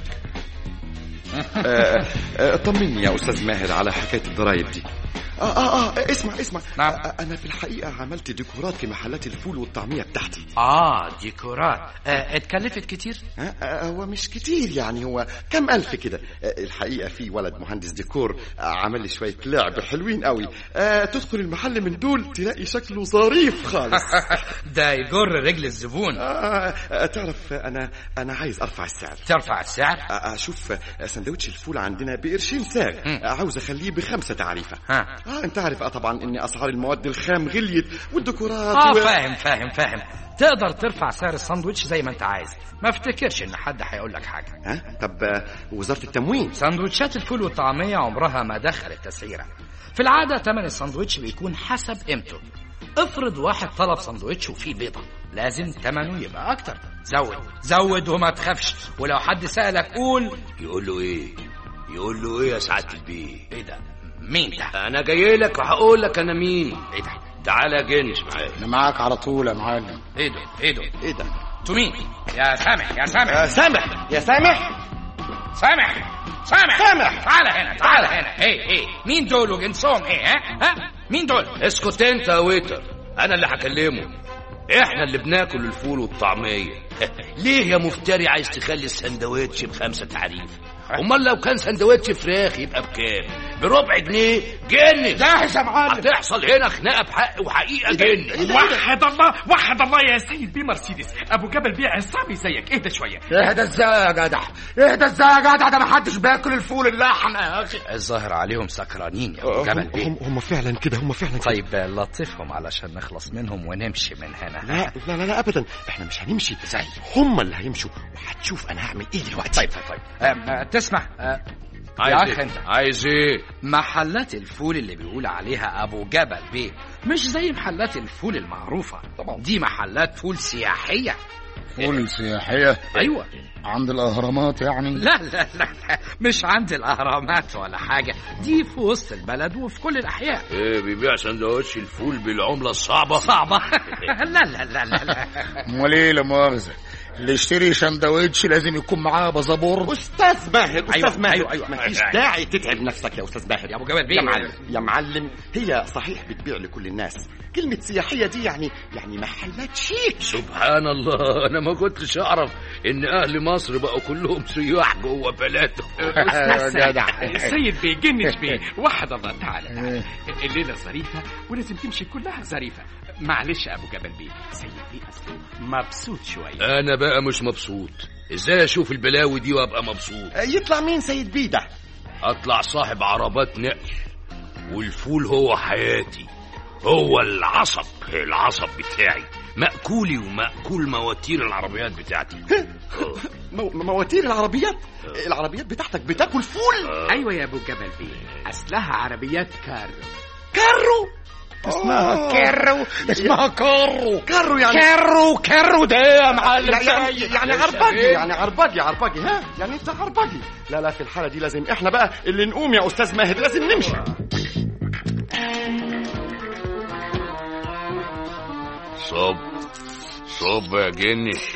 آه، آه، طمني يا استاذ ماهر على حكايه الضرايب دي آه, آه, اه اسمع اسمع نعم. آه انا في الحقيقه عملت ديكورات في محلات الفول والطعميه بتاعتي اه ديكورات آه اتكلفت كتير آه آه، هو مش كتير يعني هو كم الف كده آه الحقيقه في ولد مهندس ديكور آه عمل لي شويه لعب حلوين قوي آه تدخل المحل من دول تلاقي شكله ظريف خالص ده يجر رجل الزبون آه آه تعرف آه، انا انا عايز ارفع السعر ترفع السعر آه، اشوف آه، سندوتش الفول عندنا بقرشين ساغ مم. آه، عاوز اخليه بخمسه تعريفه ها اه انت عارف اه طبعا ان اسعار المواد الخام غليت والديكورات اه و- فاهم فاهم فاهم تقدر ترفع سعر الساندوتش زي ما انت عايز ما افتكرش ان حد هيقول لك حاجه ها طب آه، وزاره التموين سندوتشات الفول والطعمية عمرها ما دخلت تسعيرة في العادة تمن الساندوتش بيكون حسب قيمته افرض واحد طلب سندوتش وفيه بيضة لازم تمنه يبقى أكتر زود زود وما تخافش ولو حد سألك قول يقول له ايه يقول له ايه يا سعاده البيه ايه ده مين ده انا جاي لك وهقول لك انا مين ايه ده تعالى يا جنش معايا انا معاك على طول يا معلم ايه ده ايه ده ايه ده انتوا مين يا سامح يا سامح يا سامح يا سامح سامح سامح سامح. تعال هنا تعال هنا ايه ايه مين دول وجنسهم ايه ها ها مين دول اسكت انت يا ويتر انا اللي هكلمه احنا اللي بناكل الفول والطعميه ليه يا مفتري عايز تخلي السندوتش بخمسة تعريف امال لو كان سندوتش فراخ يبقى بكام بربع جنيه جنس جاهز يا معلم هتحصل هنا خناقه بحق وحقيقه جنس وحد الله وحد الله يا سيد بيه مرسيدس ابو جبل بيه عصابي زيك اهدى شويه اهدى ازاي يا جدع اهدى ازاي يا جدع ده محدش بياكل الفول اللحم يا اخي الظاهر عليهم سكرانين يا ابو جبل بيه هم, هم فعلا كده هم فعلا كده طيب لطفهم علشان نخلص منهم ونمشي من هنا لا لا لا, لا ابدا احنا مش هنمشي زي هم اللي هيمشوا وهتشوف انا هعمل ايه دلوقتي طيب طيب طيب أم، أه، تسمع أه، يا عايز اخ ايه انت عايز ايه محلات الفول اللي بيقول عليها ابو جبل بيه مش زي محلات الفول المعروفه طبعا دي محلات فول سياحيه فول سياحية ايوه عند الاهرامات يعني لا لا لا لا، مش عند الاهرامات ولا حاجه دي في وسط البلد وفي كل الاحياء ايه بيبيع سندوتش الفول بالعمله الصعبه صعبه لا لا لا لا لا امال ايه لا مؤاخذة اللي يشتري سندوتش لازم يكون معاه بازابور استاذ ماهر استاذ أيوة، ماهر أيوة، أيوة. مفيش داعي تتعب نفسك يا استاذ ماهر يا ابو جبل بيه يا معلم يا معلم هي صحيح بتبيع لكل الناس كلمة سياحية دي يعني يعني محلات شيك سبحان الله انا ما كنتش اعرف ان اهل مصر بقوا كلهم سياح جوه بلدهم يا جدع سيد بيه جنش بيه وحد الله تعالى تعالى. الليله ظريفه ولازم تمشي كلها ظريفه معلش يا ابو جبل بيه سيد بيه اصله مبسوط شويه انا بقى مش مبسوط ازاي اشوف البلاوي دي وابقى مبسوط يطلع مين سيد بيده اطلع صاحب عربات نقل والفول هو حياتي هو العصب العصب بتاعي مأكولي ومأكول مواتير العربيات بتاعتي آه. مو- مواتير العربيات العربيات بتاعتك بتاكل فول ايوه يا ابو جبل بيه اصلها عربيات كارو كارو اسمها كارو اسمها كارو كارو يعني كارو كارو ده يا معلم يعني يعني, سيد. يعني عربجي يعني عربجي عربجي ها يعني انت عربجي لا لا في الحاله دي لازم احنا بقى اللي نقوم يا استاذ ماهر لازم نمشي صب صب يا جنش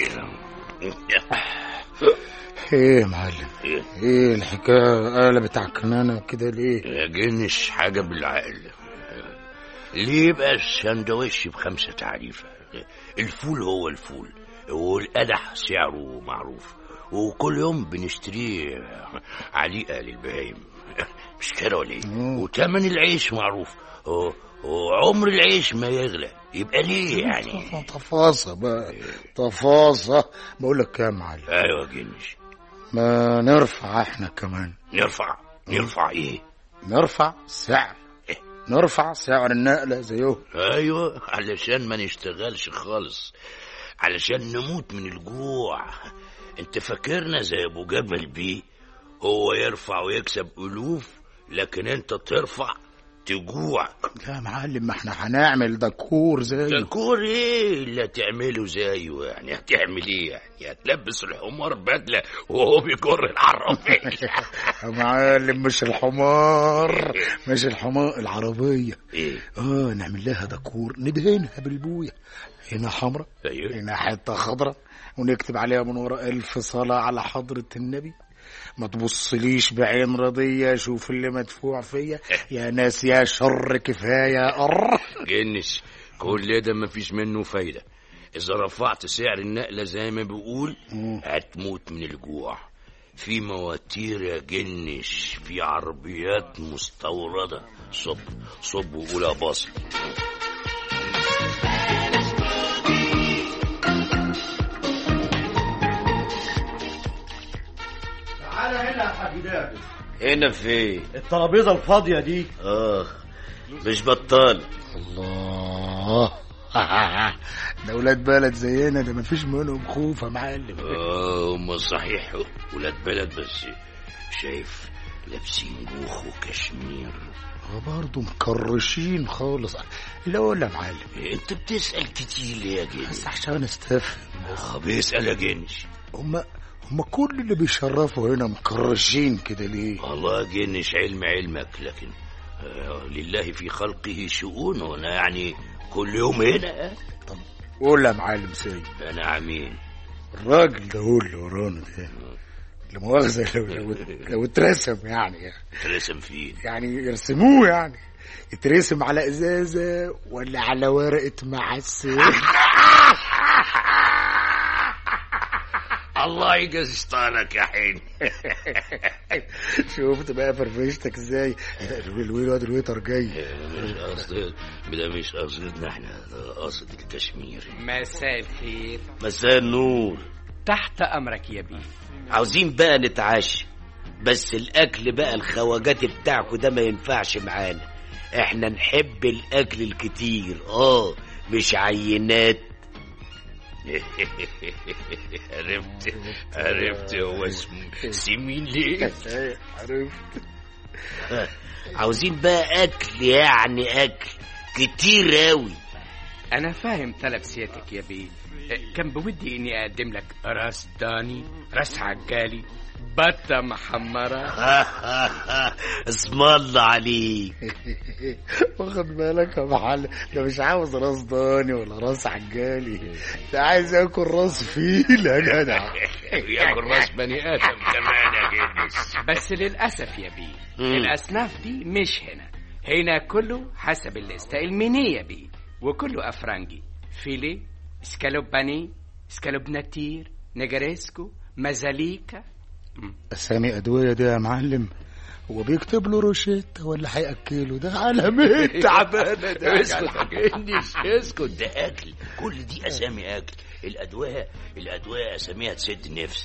ايه يا معلم ايه الحكايه قلبت على الكنانه كده ليه يا جنش حاجة بالعقل ليه يبقى السندوتش بخمسة تعريفة الفول هو الفول والقدح سعره معروف وكل يوم بنشتريه عليقة للبهايم مش كده ولا ايه وتمن العيش معروف و- وعمر العيش ما يغلى يبقى ليه يعني تفاصة بقى تفاصة بقول لك يا معلم ايوه يا جنش ما نرفع احنا كمان نرفع نرفع ايه نرفع سعر نرفع سعر النقلة زيهم ايوه علشان ما نشتغلش خالص علشان نموت من الجوع انت فاكرنا زي ابو جبل بيه هو يرفع ويكسب الوف لكن انت ترفع تجوع لا يا معلم ما احنا هنعمل دكور زيه تكون ايه اللي هتعمله زيه يعني هتعمل ايه يعني هتلبس الحمار بدله وهو بيجر العربيه يا معلم مش الحمار مش الحمار العربية ايه اه نعمل لها دكور ندهنها بالبوية هنا حمرا ايوه هنا حتة خضرا ونكتب عليها من ورا ألف صلاة على حضرة النبي ما تبصليش بعين رضية شوف اللي مدفوع فيا يا ناس يا شر كفاية قر جنش كل ده مفيش منه فايدة إذا رفعت سعر النقلة زي ما بيقول هتموت من الجوع في مواتير يا جنش في عربيات مستوردة صب صب وقول يا باص تعالى هنا يا حاج دابس هنا في الترابيزه الفاضيه دي اه مش بطال الله ده ولاد بلد زينا ده مفيش منهم خوف يا معلم اه هم صحيح ولاد بلد بس شايف لابسين جوخ وكشمير برضه مكرشين خالص لا ولا يا معلم انت بتسأل كتير ليه يا جنش بس عشان استفهم اه بيسأل يا جنش هما هما كل اللي بيشرفوا هنا مكرشين كده ليه والله يا جنش علم علمك لكن آه لله في خلقه شؤون وانا يعني كل يوم هنا قول يا معلم سيد انا عمين الراجل ده هو اللي ورانا ده لا مؤاخذة لو لو, لو اترسم يعني ترسم فيه يعني يرسموه يعني يترسم على ازازة ولا على ورقة معسل الله يجازي شطانك يا حين شفت بقى فرفشتك ازاي الويل واد الويتر جاي مش قصد ده مش قصدنا احنا ده قصد الكشمير مساء الخير مساء النور تحت امرك يا بيه عاوزين بقى نتعشى بس الاكل بقى الخواجات بتاعكوا ده ما ينفعش معانا احنا نحب الاكل الكتير اه مش عينات عرفت عرفت هو اسمه سمين ليه عرفت عاوزين بقى اكل يعني اكل كتير اوي انا فاهم طلب سيادتك يا بيه كان بودي اني اقدم لك راس داني راس عجالي بطة محمرة اسم الله عليك واخد بالك يا معلم ده مش عاوز راس ضاني ولا راس عجالي ده عايز ياكل راس فيل يا جدع ياكل راس بني ادم كمان يا جدس بس للأسف يا بيه مم. الأصناف دي مش هنا هنا كله حسب الليستة المنية بيه وكله أفرنجي فيلي سكالوب باني سكالوب نتير نجريسكو مزاليكا اسامي ادويه دي يا معلم هو بيكتب له روشيتا ولا هياكله ده علامات تعبانه ده يا اسكت جدع. يا جدس اسكت ده اكل كل دي اسامي اكل الادويه الادويه اساميها تسد نفس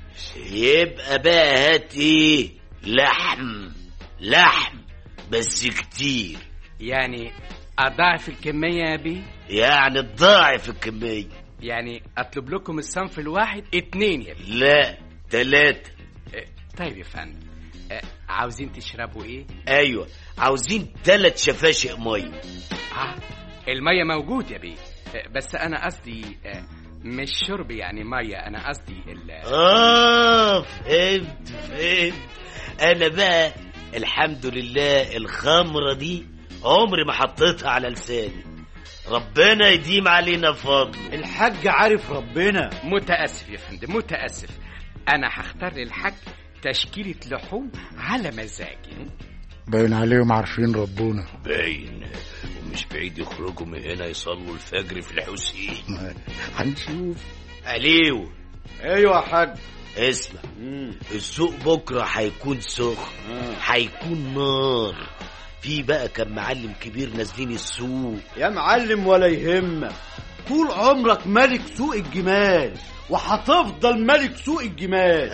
يبقى بقى هات ايه لحم لحم بس كتير يعني أضاعف الكمية يا بيه يعني تضاعف الكميه يعني أطلب لكم الصنف الواحد اتنين يا بيه لا تلاتة إيه، طيب يا فندم إيه، عاوزين تشربوا ايه؟ ايوه عاوزين تلات شفاشق ميه آه المية موجود يا بيه إيه، بس أنا قصدي إيه، مش شرب يعني مية أنا قصدي ال اه فهمت فهمت انا بقى الحمد لله الخمرة دي عمري ما حطيتها على لساني ربنا يديم علينا فضله الحاج عارف ربنا متأسف يا فندم متأسف أنا هختار للحاج تشكيلة لحوم على مزاجي باين عليهم عارفين ربنا باين ومش بعيد يخرجوا من هنا يصلوا الفجر في الحسين هنشوف عليو ايوه يا حاج اسمع السوق بكره هيكون سخن هيكون نار في بقى كم معلم كبير نازلين السوق يا معلم ولا يهمك طول عمرك ملك سوق الجمال وهتفضل ملك سوق الجمال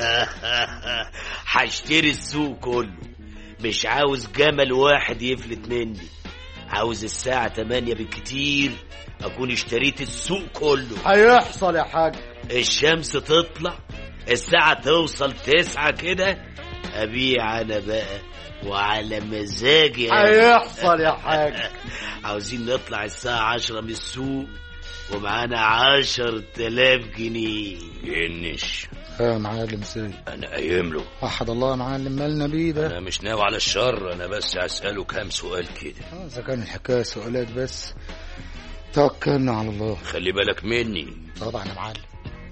هشتري السوق كله مش عاوز جمل واحد يفلت مني عاوز الساعة 8 بالكتير أكون اشتريت السوق كله هيحصل يا حاج الشمس تطلع الساعة توصل تسعة كده أبيع أنا بقى وعلى مزاجي أنا. هيحصل يا حاج عاوزين نطلع الساعة عشرة من السوق ومعانا عشر تلاف جنيه جنش يا معلم سيد أنا قايم له وحد الله يا معلم مالنا بيه ده أنا مش ناوي على الشر أنا بس هسأله كام سؤال كده آه، اذا كان الحكايه سؤالات بس توكلنا على الله خلي بالك مني طبعا يا معلم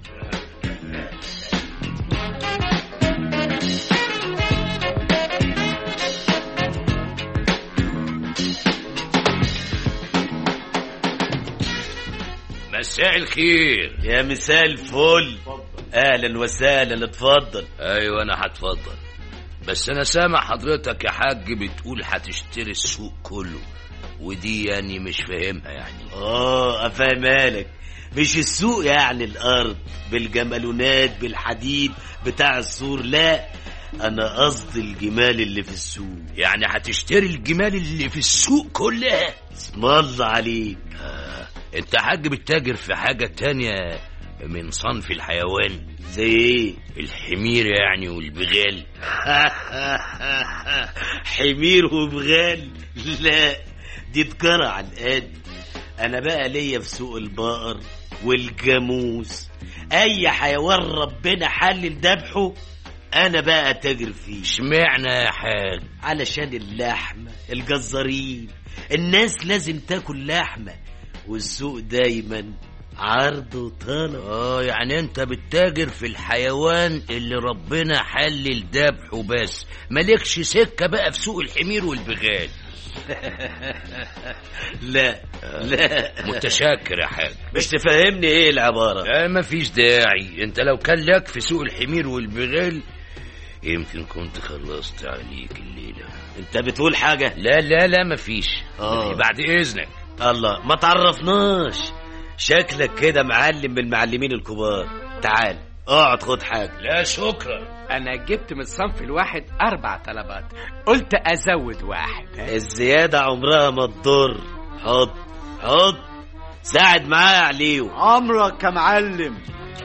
مساء الخير يا مساء الفل اهلا وسهلا اتفضل ايوه انا هتفضل بس انا سامع حضرتك يا حاج بتقول هتشتري السوق كله ودي يعني مش فاهمها يعني اه افهمها لك مش السوق يعني الارض بالجمالونات بالحديد بتاع السور لا انا قصدي الجمال اللي في السوق يعني هتشتري الجمال اللي في السوق كلها اسم الله عليك آه. انت حاج بتتاجر في حاجة تانية من صنف الحيوان زي ايه الحمير يعني والبغال حمير وبغال لا دي تجارة على القد انا بقى ليا في سوق البقر والجاموس اي حيوان ربنا حلل ذبحه انا بقى تاجر فيه اشمعنى يا حاج علشان اللحمة الجزارين الناس لازم تاكل لحمة والسوق دايما عرض وطلب اه يعني انت بتتاجر في الحيوان اللي ربنا حلل ذبحه بس مالكش سكة بقى في سوق الحمير والبغال لا لا متشكر يا حاج مش تفهمني ايه العبارة لا مفيش داعي انت لو كان لك في سوق الحمير والبغال يمكن كنت خلصت عليك الليلة انت بتقول حاجة لا لا لا مفيش آه. بعد اذنك الله ما تعرفناش شكلك كده معلم من المعلمين الكبار تعال اقعد خد حاجة لا شكرا انا جبت من الصنف الواحد اربع طلبات قلت ازود واحد الزيادة عمرها ما تضر حط حط ساعد معايا يا عليو عمرك يا معلم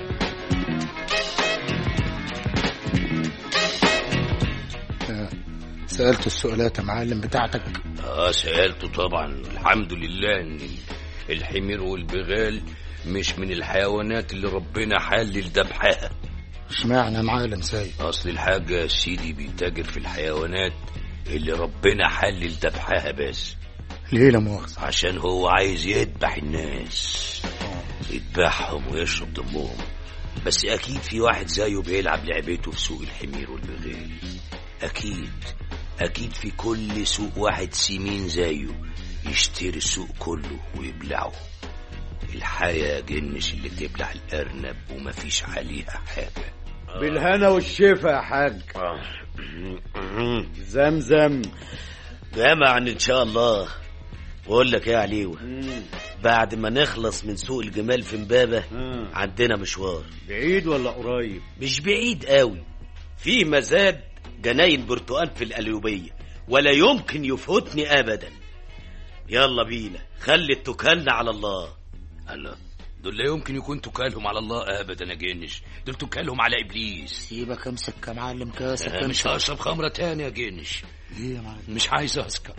سألت السؤالات يا معلم بتاعتك اه سألته طبعا الحمد لله ان الحمير والبغال مش من الحيوانات اللي ربنا حلل ذبحها اشمعنى يا معلم سيد اصل الحاجة يا سيدي بيتاجر في الحيوانات اللي ربنا حلل ذبحها بس ليه لا مؤاخذة عشان هو عايز يذبح الناس يذبحهم ويشرب دمهم بس اكيد في واحد زيه بيلعب لعبته في سوق الحمير والبغال اكيد اكيد في كل سوق واحد سمين زيه يشتري السوق كله ويبلعه الحياة جنش اللي تبلع الأرنب ومفيش عليها حاجة بالهنا والشفا يا حاج زمزم جامع ان شاء الله بقول لك ايه يا عليو بعد ما نخلص من سوق الجمال في امبابة عندنا مشوار بعيد ولا قريب مش بعيد قوي في مزاد جناين برتقال في القليوبية ولا يمكن يفوتني ابدا يلا بينا خلي التكلنا على الله الله دول لا يمكن يكون تكالهم على الله ابدا يا جنش دول تكالهم على ابليس سيبك امسك يا معلم كاسك أنا مش امسك هشرب خمرة تاني يا جنش ليه يا معلم مش عايز اسكر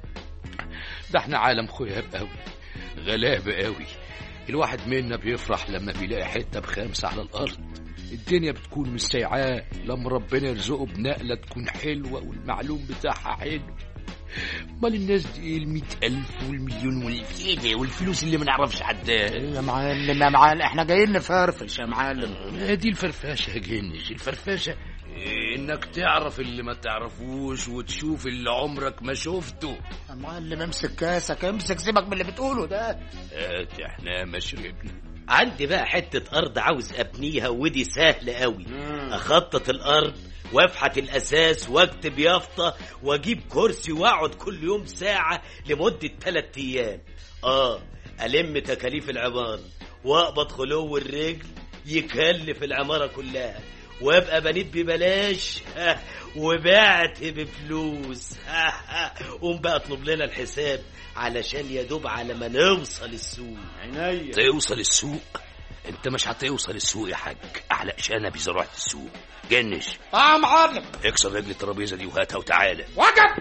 ده احنا عالم خياب قوي غلابة قوي الواحد منا بيفرح لما بيلاقي حتة بخمسة على الأرض الدنيا بتكون مستيعاه لما ربنا يرزقه بنقلة تكون حلوة والمعلوم بتاعها حلو امال الناس دي ايه المئة ألف والمليون والفيدة والفلوس اللي ما نعرفش عداها يا معلم يا معلم احنا جايين نفرفش يا معلم ما دي الفرفشة يا جنش الفرفشة إيه انك تعرف اللي ما تعرفوش وتشوف اللي عمرك ما شفته يا معلم امسك كاسك امسك سيبك من اللي بتقوله ده هات احنا ما شربنا عندي بقى حتة أرض عاوز أبنيها ودي سهل قوي أخطط الأرض وافحت الأساس واكتب يافطة واجيب كرسي واقعد كل يوم ساعة لمدة تلات أيام آه ألم تكاليف العمارة وأقبض خلو الرجل يكلف العمارة كلها وابقى بنيت ببلاش وبعت بفلوس قوم بقى اطلب لنا الحساب علشان يا دوب على ما نوصل السوق عينيا توصل السوق انت مش هتوصل السوق يا حاج احلق شنب اذا رحت السوق جنش اه يا معلم اكسر رجل الترابيزه دي وهاتها وتعالى وجب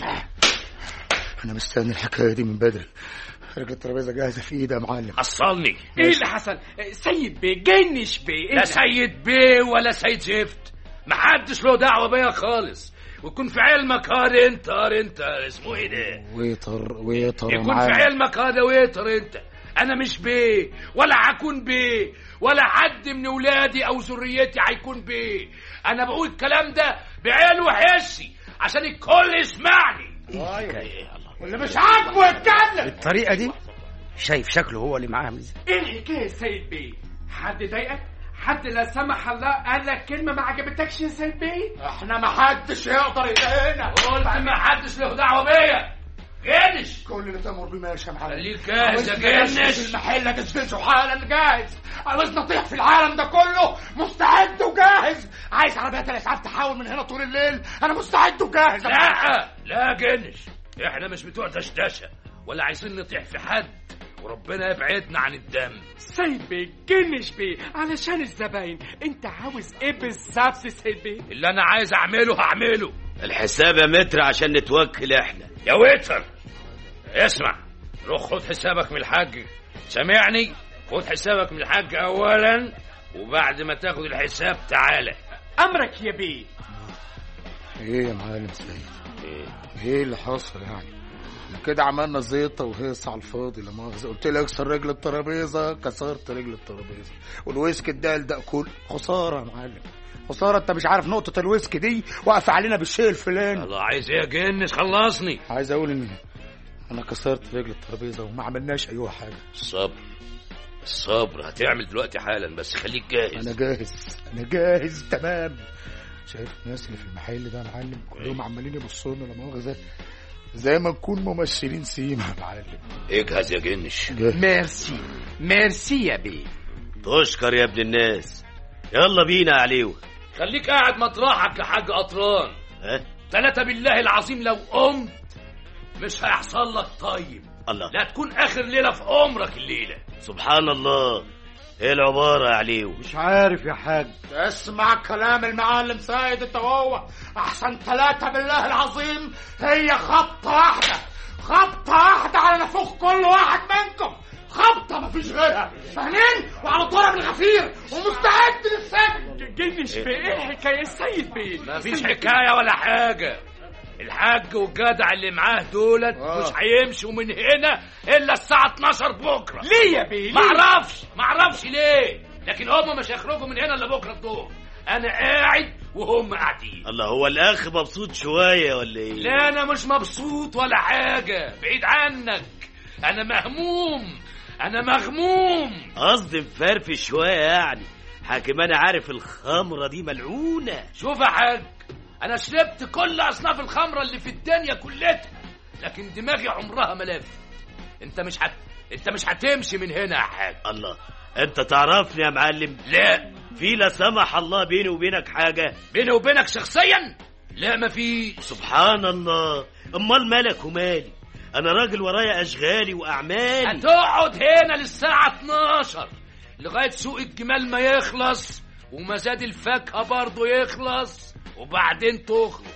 انا مستني الحكايه دي من بدري رجل الترابيزه جاهزه في ايدي يا معلم حصلني ايه اللي حصل سيد بيه جنش بيه إيه لا ده؟ سيد بيه ولا سيد زفت محدش له دعوه بيا خالص ويكون في علمك هار انت هار انت اسمه ايه ده ويتر ويتر يا يكون في معلم علمك هذا ويتر انت انا مش بيه ولا هكون بيه ولا حد من ولادي او ذريتي هيكون بيه انا بقول الكلام ده بعين وحسي عشان الكل يسمعني واللي مش عاجبه يتكلم الطريقة دي شايف شكله هو اللي معاه عامل ازاي ايه الحكايه يا سيد بيه حد ضايقك حد لا سمح الله قال لك كلمه ما عجبتكش يا سيد بيه احنا ما حدش يقدر يضايقنا قلت ما حدش له دعوه بيا جنش كل اللي تامر بيه ماشي يا معلم خليك جاهز يا عاوزنا جنش المحل تسدسه حالا جاهز عاوز نطيح في العالم ده كله مستعد وجاهز عايز عربيات الاسعاف تحاول من هنا طول الليل انا مستعد وجاهز لا لا جنش احنا مش بتوع دشدشه ولا عايزين نطيح في حد وربنا يبعدنا عن الدم سيد بيه جنش بيه علشان الزباين انت عاوز ايه بالظبط سيد بيه اللي انا عايز اعمله هعمله الحساب يا متر عشان نتوكل احنا يا ويتر اسمع روح خد حسابك من الحاج سامعني خد حسابك من الحاج اولا وبعد ما تاخد الحساب تعالى امرك يا بيه ايه يا معلم سيد ايه ايه اللي حصل يعني احنا كده عملنا زيطه وهيص على الفاضي لا مؤاخذه قلت لك اكسر رجل الترابيزه كسرت رجل الترابيزه والويسك الدال ده كل خساره يا معلم خساره انت مش عارف نقطه الويسك دي واقفه علينا بالشيء الفلاني الله عايز ايه يا جنس خلصني عايز اقول ان انا كسرت رجل الترابيزه وما عملناش اي حاجه الصبر الصبر هتعمل دلوقتي حالا بس خليك جاهز انا جاهز انا جاهز تمام شايف الناس اللي في المحل ده يا معلم كلهم عمالين يبصوا لنا لا مؤاخذه زي ما نكون ممثلين سيما يا معلم اجهز يا جنش ميرسي ميرسي يا بيه تشكر يا ابن الناس يلا بينا يا عليوه خليك قاعد مطرحك يا حاج قطران ها ثلاثة بالله العظيم لو قمت مش هيحصل لك طيب الله لا تكون اخر ليلة في عمرك الليلة سبحان الله ايه العبارة يا عليوه مش عارف يا حاج اسمع كلام المعلم سيد انت وهو احسن ثلاثة بالله العظيم هي خبطة واحدة خبطة واحدة على نفوخ كل واحد منكم خبطة مفيش غيرها فاهمين وعلى طرف الغفير ومستعد للسجن جنش بيه ايه حكايه السيد بيه مفيش حكاية ولا حاجة الحاج والجدع اللي معاه دولت آه. مش هيمشوا من هنا الا الساعة 12 بكرة ليه يا بيه ليه؟ معرفش معرفش ليه لكن هم مش هيخرجوا من هنا الا بكرة الظهر انا قاعد وهم قاعدين الله هو الاخ مبسوط شوية ولا ايه لا انا مش مبسوط ولا حاجة بعيد عنك انا مهموم انا مغموم قصدي مفرفش شوية يعني حاكم انا عارف الخمرة دي ملعونة شوف يا حاج انا شربت كل اصناف الخمره اللي في الدنيا كلها لكن دماغي عمرها ما لفت انت مش هت... انت مش هتمشي من هنا يا حاج الله انت تعرفني يا معلم لا في لا سمح الله بيني وبينك حاجة بيني وبينك شخصيا لا ما في سبحان الله امال مالك ومالي انا راجل ورايا اشغالي واعمالي هتقعد هنا للساعه 12 لغايه سوق الجمال ما يخلص ومزاد الفاكهه برضه يخلص وبعدين تخرج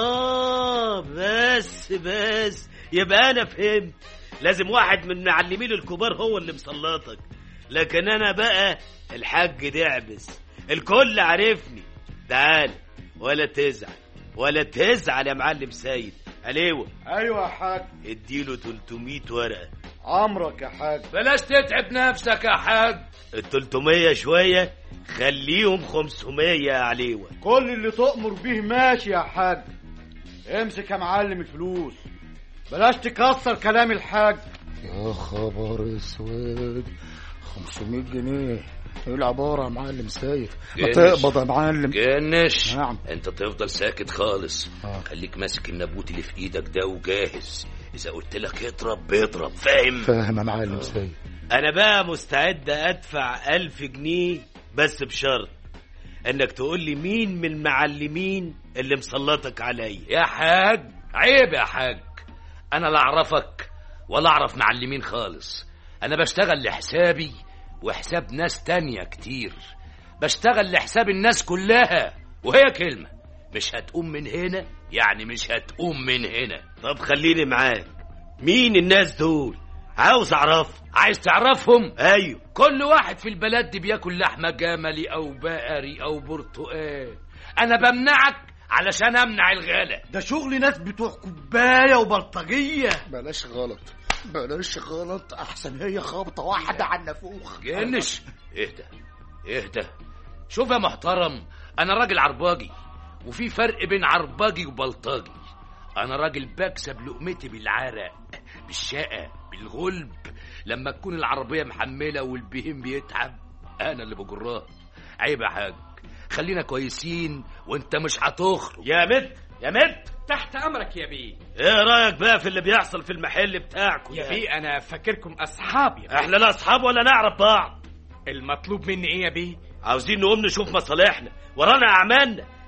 اه بس بس يبقى انا فهمت لازم واحد من معلمين الكبار هو اللي مسلطك لكن انا بقى الحاج دعبس الكل عارفني تعال ولا تزعل ولا تزعل يا معلم سيد عليوه ايوه يا حاج اديله 300 ورقه عمرك يا حاج بلاش تتعب نفسك يا حاج ال 300 شويه خليهم 500 يا عليوه كل اللي تؤمر به ماشي يا حاج امسك يا معلم الفلوس بلاش تكسر كلام الحاج يا خبر اسود 500 جنيه ايه العبارة يا معلم سيد ما جنش. تقبض يا معلم جنش نعم انت تفضل ساكت خالص آه. خليك ماسك النبوت اللي في ايدك ده وجاهز اذا قلت لك اضرب بيضرب فاهم فاهم يا معلم سيد انا بقى مستعد ادفع ألف جنيه بس بشرط انك تقول لي مين من المعلمين اللي مسلطك عليا يا حاج عيب يا حاج انا لا اعرفك ولا اعرف معلمين خالص انا بشتغل لحسابي وحساب ناس تانية كتير بشتغل لحساب الناس كلها وهي كلمة مش هتقوم من هنا يعني مش هتقوم من هنا طب خليني معاك مين الناس دول عاوز اعرف عايز تعرفهم ايوه كل واحد في البلد دي بياكل لحمة جملي او بقري او برتقال انا بمنعك علشان امنع الغلا ده شغل ناس بتوع كوبايه وبلطجيه بلاش غلط بلاش غلط احسن هي خبطة واحدة على النافوخ جنش اهدى اهدى شوف يا محترم انا راجل عرباجي وفي فرق بين عرباجي وبلطجي انا راجل بكسب لقمتي بالعرق بالشقة بالغلب لما تكون العربية محملة والبهيم بيتعب انا اللي بجراه عيب يا حاج خلينا كويسين وانت مش هتخرج يا مت يا مت تحت امرك يا بيه ايه رايك بقى في اللي بيحصل في المحل بتاعكم يا ده؟ بيه انا فاكركم اصحاب يا بيه احنا لا اصحاب ولا نعرف بعض المطلوب مني ايه يا بيه عاوزين نقوم نشوف مصالحنا ورانا اعمالنا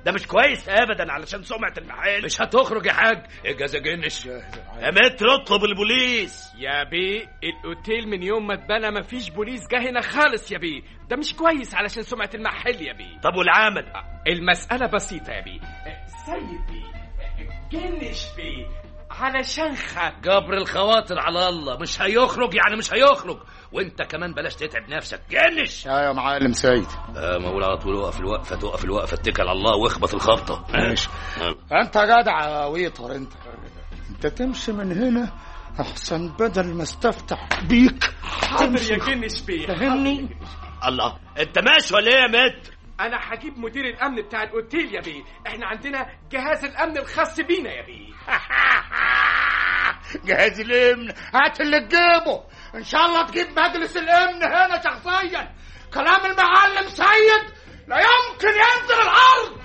ده مش كويس ابدا علشان سمعه المحل مش هتخرج يا حاج اجهز يا جنش يا متر اطلب البوليس يا بيه الاوتيل من يوم ما اتبنى مفيش بوليس جه هنا خالص يا بيه ده مش كويس علشان سمعة المحل يا بيه طب والعمل المسألة بسيطة يا بيه سيد بيه جنش بيه علشان خاطر جبر الخواطر على الله مش هيخرج يعني مش هيخرج وانت كمان بلاش تتعب نفسك جنش يا معلم سيد اه ما اقول على طول وقف الوقفه توقف الوقفه اتكل على الله واخبط الخبطه ماشي انت جدع يا ويطر انت انت تمشي من هنا احسن بدل ما استفتح بيك حاضر يا جنش بيه فهمني الله انت ماشي ولا ايه يا متر انا هجيب مدير الامن بتاع الاوتيل يا بيه احنا عندنا جهاز الامن الخاص بينا يا بيه جهاز الامن هات اللي تجيبه ان شاء الله تجيب مجلس الامن هنا شخصيا كلام المعلم سيد لا يمكن ينزل الارض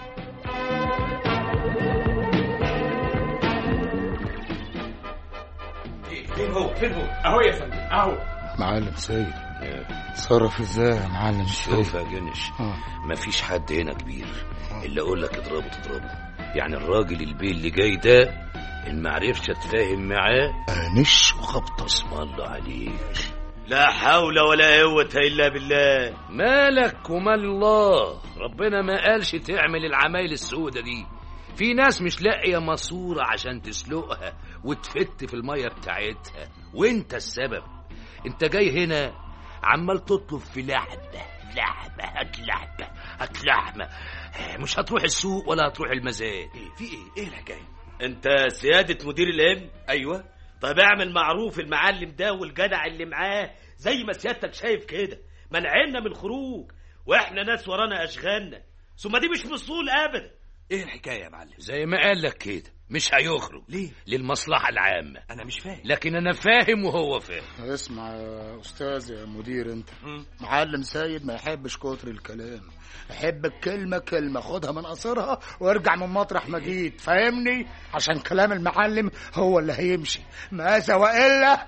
فين هو فين هو اهو يا فندم اهو معلم سيد تصرف ازاي يا معلم شوف يا جنش مفيش حد هنا كبير اللي اقول لك اضربه تضربه يعني الراجل البيه اللي جاي ده ان معرفش اتفاهم معاه انش وخبطه اسم الله عليك لا حول ولا قوة إلا بالله مالك ومال الله ربنا ما قالش تعمل العمايل السودة دي في ناس مش لاقية ماسورة عشان تسلقها وتفت في المية بتاعتها وانت السبب انت جاي هنا عمال تطلب في لحمة لحمة هات لحمة هات لحمة مش هتروح السوق ولا هتروح المزاد في ايه ايه الحكايه انت سيادة مدير الامن ايوه طب اعمل معروف المعلم ده والجدع اللي معاه زي ما سيادتك شايف كده منعنا من الخروج واحنا ناس ورانا اشغالنا ثم دي مش مصول ابدا ايه الحكايه يا معلم زي ما قال لك كده مش هيخرج ليه للمصلحة العامة انا مش فاهم لكن انا فاهم وهو فاهم اسمع يا استاذ يا مدير انت معلم سيد ما يحبش كتر الكلام يحب الكلمه كلمه خدها من قصرها وارجع من مطرح ما جيت فاهمني عشان كلام المعلم هو اللي هيمشي ماذا والا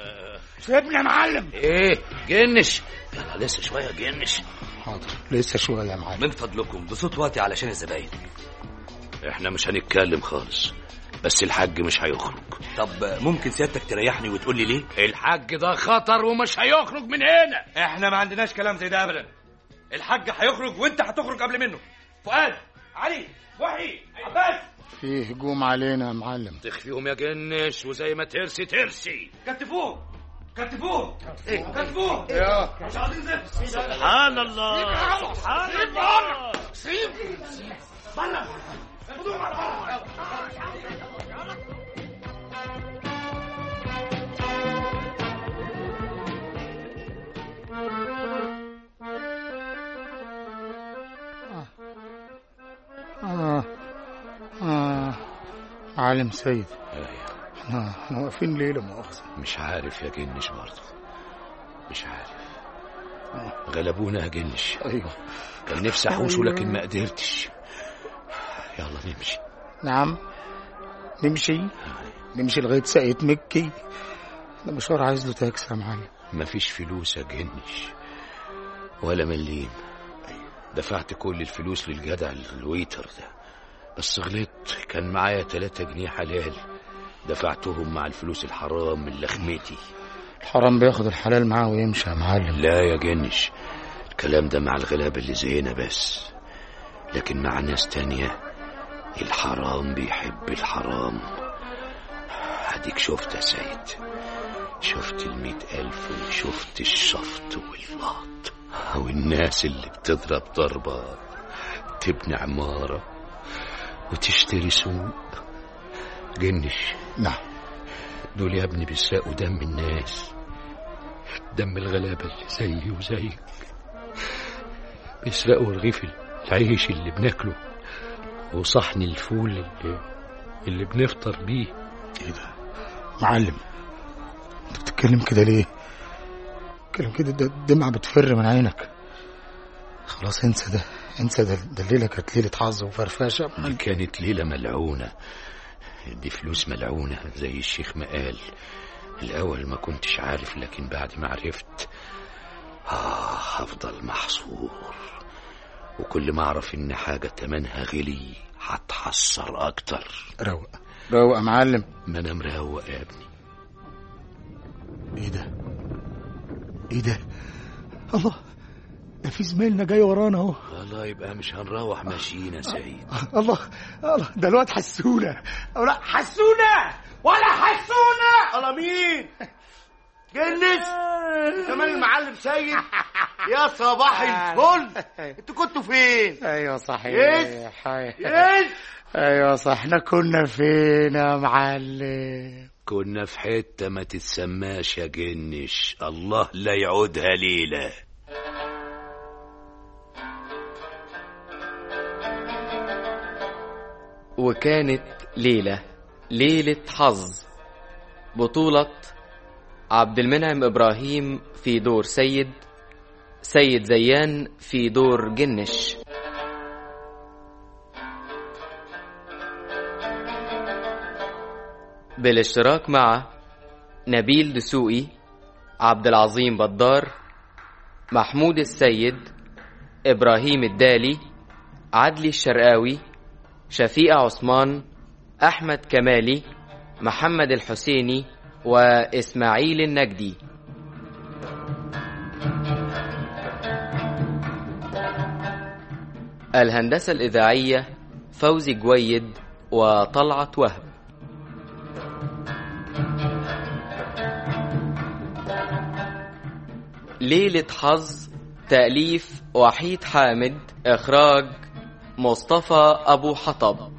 سيبني يا معلم ايه جنش انا لسه شوية جنش حاضر لسه شويه يا معلم من فضلكم بصوت واطي علشان الزباين احنا مش هنتكلم خالص بس الحاج مش هيخرج طب ممكن سيادتك تريحني وتقول لي ليه الحاج ده خطر ومش هيخرج من هنا احنا ما عندناش كلام زي ده ابدا الحاج هيخرج وانت هتخرج قبل منه فؤاد علي وحي عباس في هجوم علينا يا معلم تخفيهم يا جنش وزي ما ترسي ترسي كتفوه كتفوه كتفوه يا مش عايزين زفت سبحان الله سبحان الله سيب بره آه. آه. معلم سيد احنا احنا واقفين ليه لا مؤاخذة مش عارف يا جنش برضه مش عارف غلبونا يا جنش ايوه كان نفسي احوشه لكن ما قدرتش يلا نمشي نعم نمشي نمشي لغاية ساقية مكي ده مشوار عايز له تاكسي يا معلم مفيش فلوس يا جنش ولا مليم دفعت كل الفلوس للجدع الويتر ده بس غلطت كان معايا تلاتة جنيه حلال دفعتهم مع الفلوس الحرام من لخمتي الحرام بياخد الحلال معاه ويمشي يا معلم لا يا جنش الكلام ده مع الغلابة اللي زينا بس لكن مع ناس تانية الحرام بيحب الحرام هديك شفت يا سيد شفت المئة ألف وشفت الشفط واللط والناس اللي بتضرب ضربة تبني عمارة وتشتري سوق جنش نعم دول يا ابني بيسرقوا دم الناس دم الغلابة اللي زيي وزيك بيسرقوا رغيف العيش اللي بناكله وصحن الفول اللي, اللي بنفطر بيه ايه ده معلم انت بتتكلم كده ليه بتتكلم كده ده الدمعة بتفر من عينك خلاص انسى ده انسى ده, ده الليلة كانت ليلة حظ وفرفشة دي كانت ليلة ملعونة دي فلوس ملعونة زي الشيخ ما قال الأول ما كنتش عارف لكن بعد ما عرفت آه هفضل محصور وكل ما اعرف ان حاجة تمنها غلي هتحسر اكتر روق روق يا معلم ما انا مروق يا ابني ايه ده ايه ده الله ده في زميلنا جاي ورانا اهو والله يبقى مش هنروح ماشيين يا سعيد الله الله ده الواد حسونه أو لا حسونه ولا حسونه الله مين جنس كمان المعلم سيد يا صباح الفل انتوا كنتوا فين ايوه صحيح يس يس ايوه صح احنا كنا فين يا معلم كنا في حتة ما تتسماش يا جنش الله لا يعودها ليلة وكانت ليلة ليلة حظ بطولة عبد المنعم إبراهيم في دور سيد سيد زيان في دور جنش بالاشتراك مع نبيل دسوقي عبد العظيم بدار محمود السيد إبراهيم الدالي عدلي الشرقاوي شفيقة عثمان أحمد كمالي محمد الحسيني وإسماعيل النجدي الهندسة الإذاعية فوزي جويد وطلعت وهب ليلة حظ تأليف وحيد حامد إخراج مصطفى أبو حطب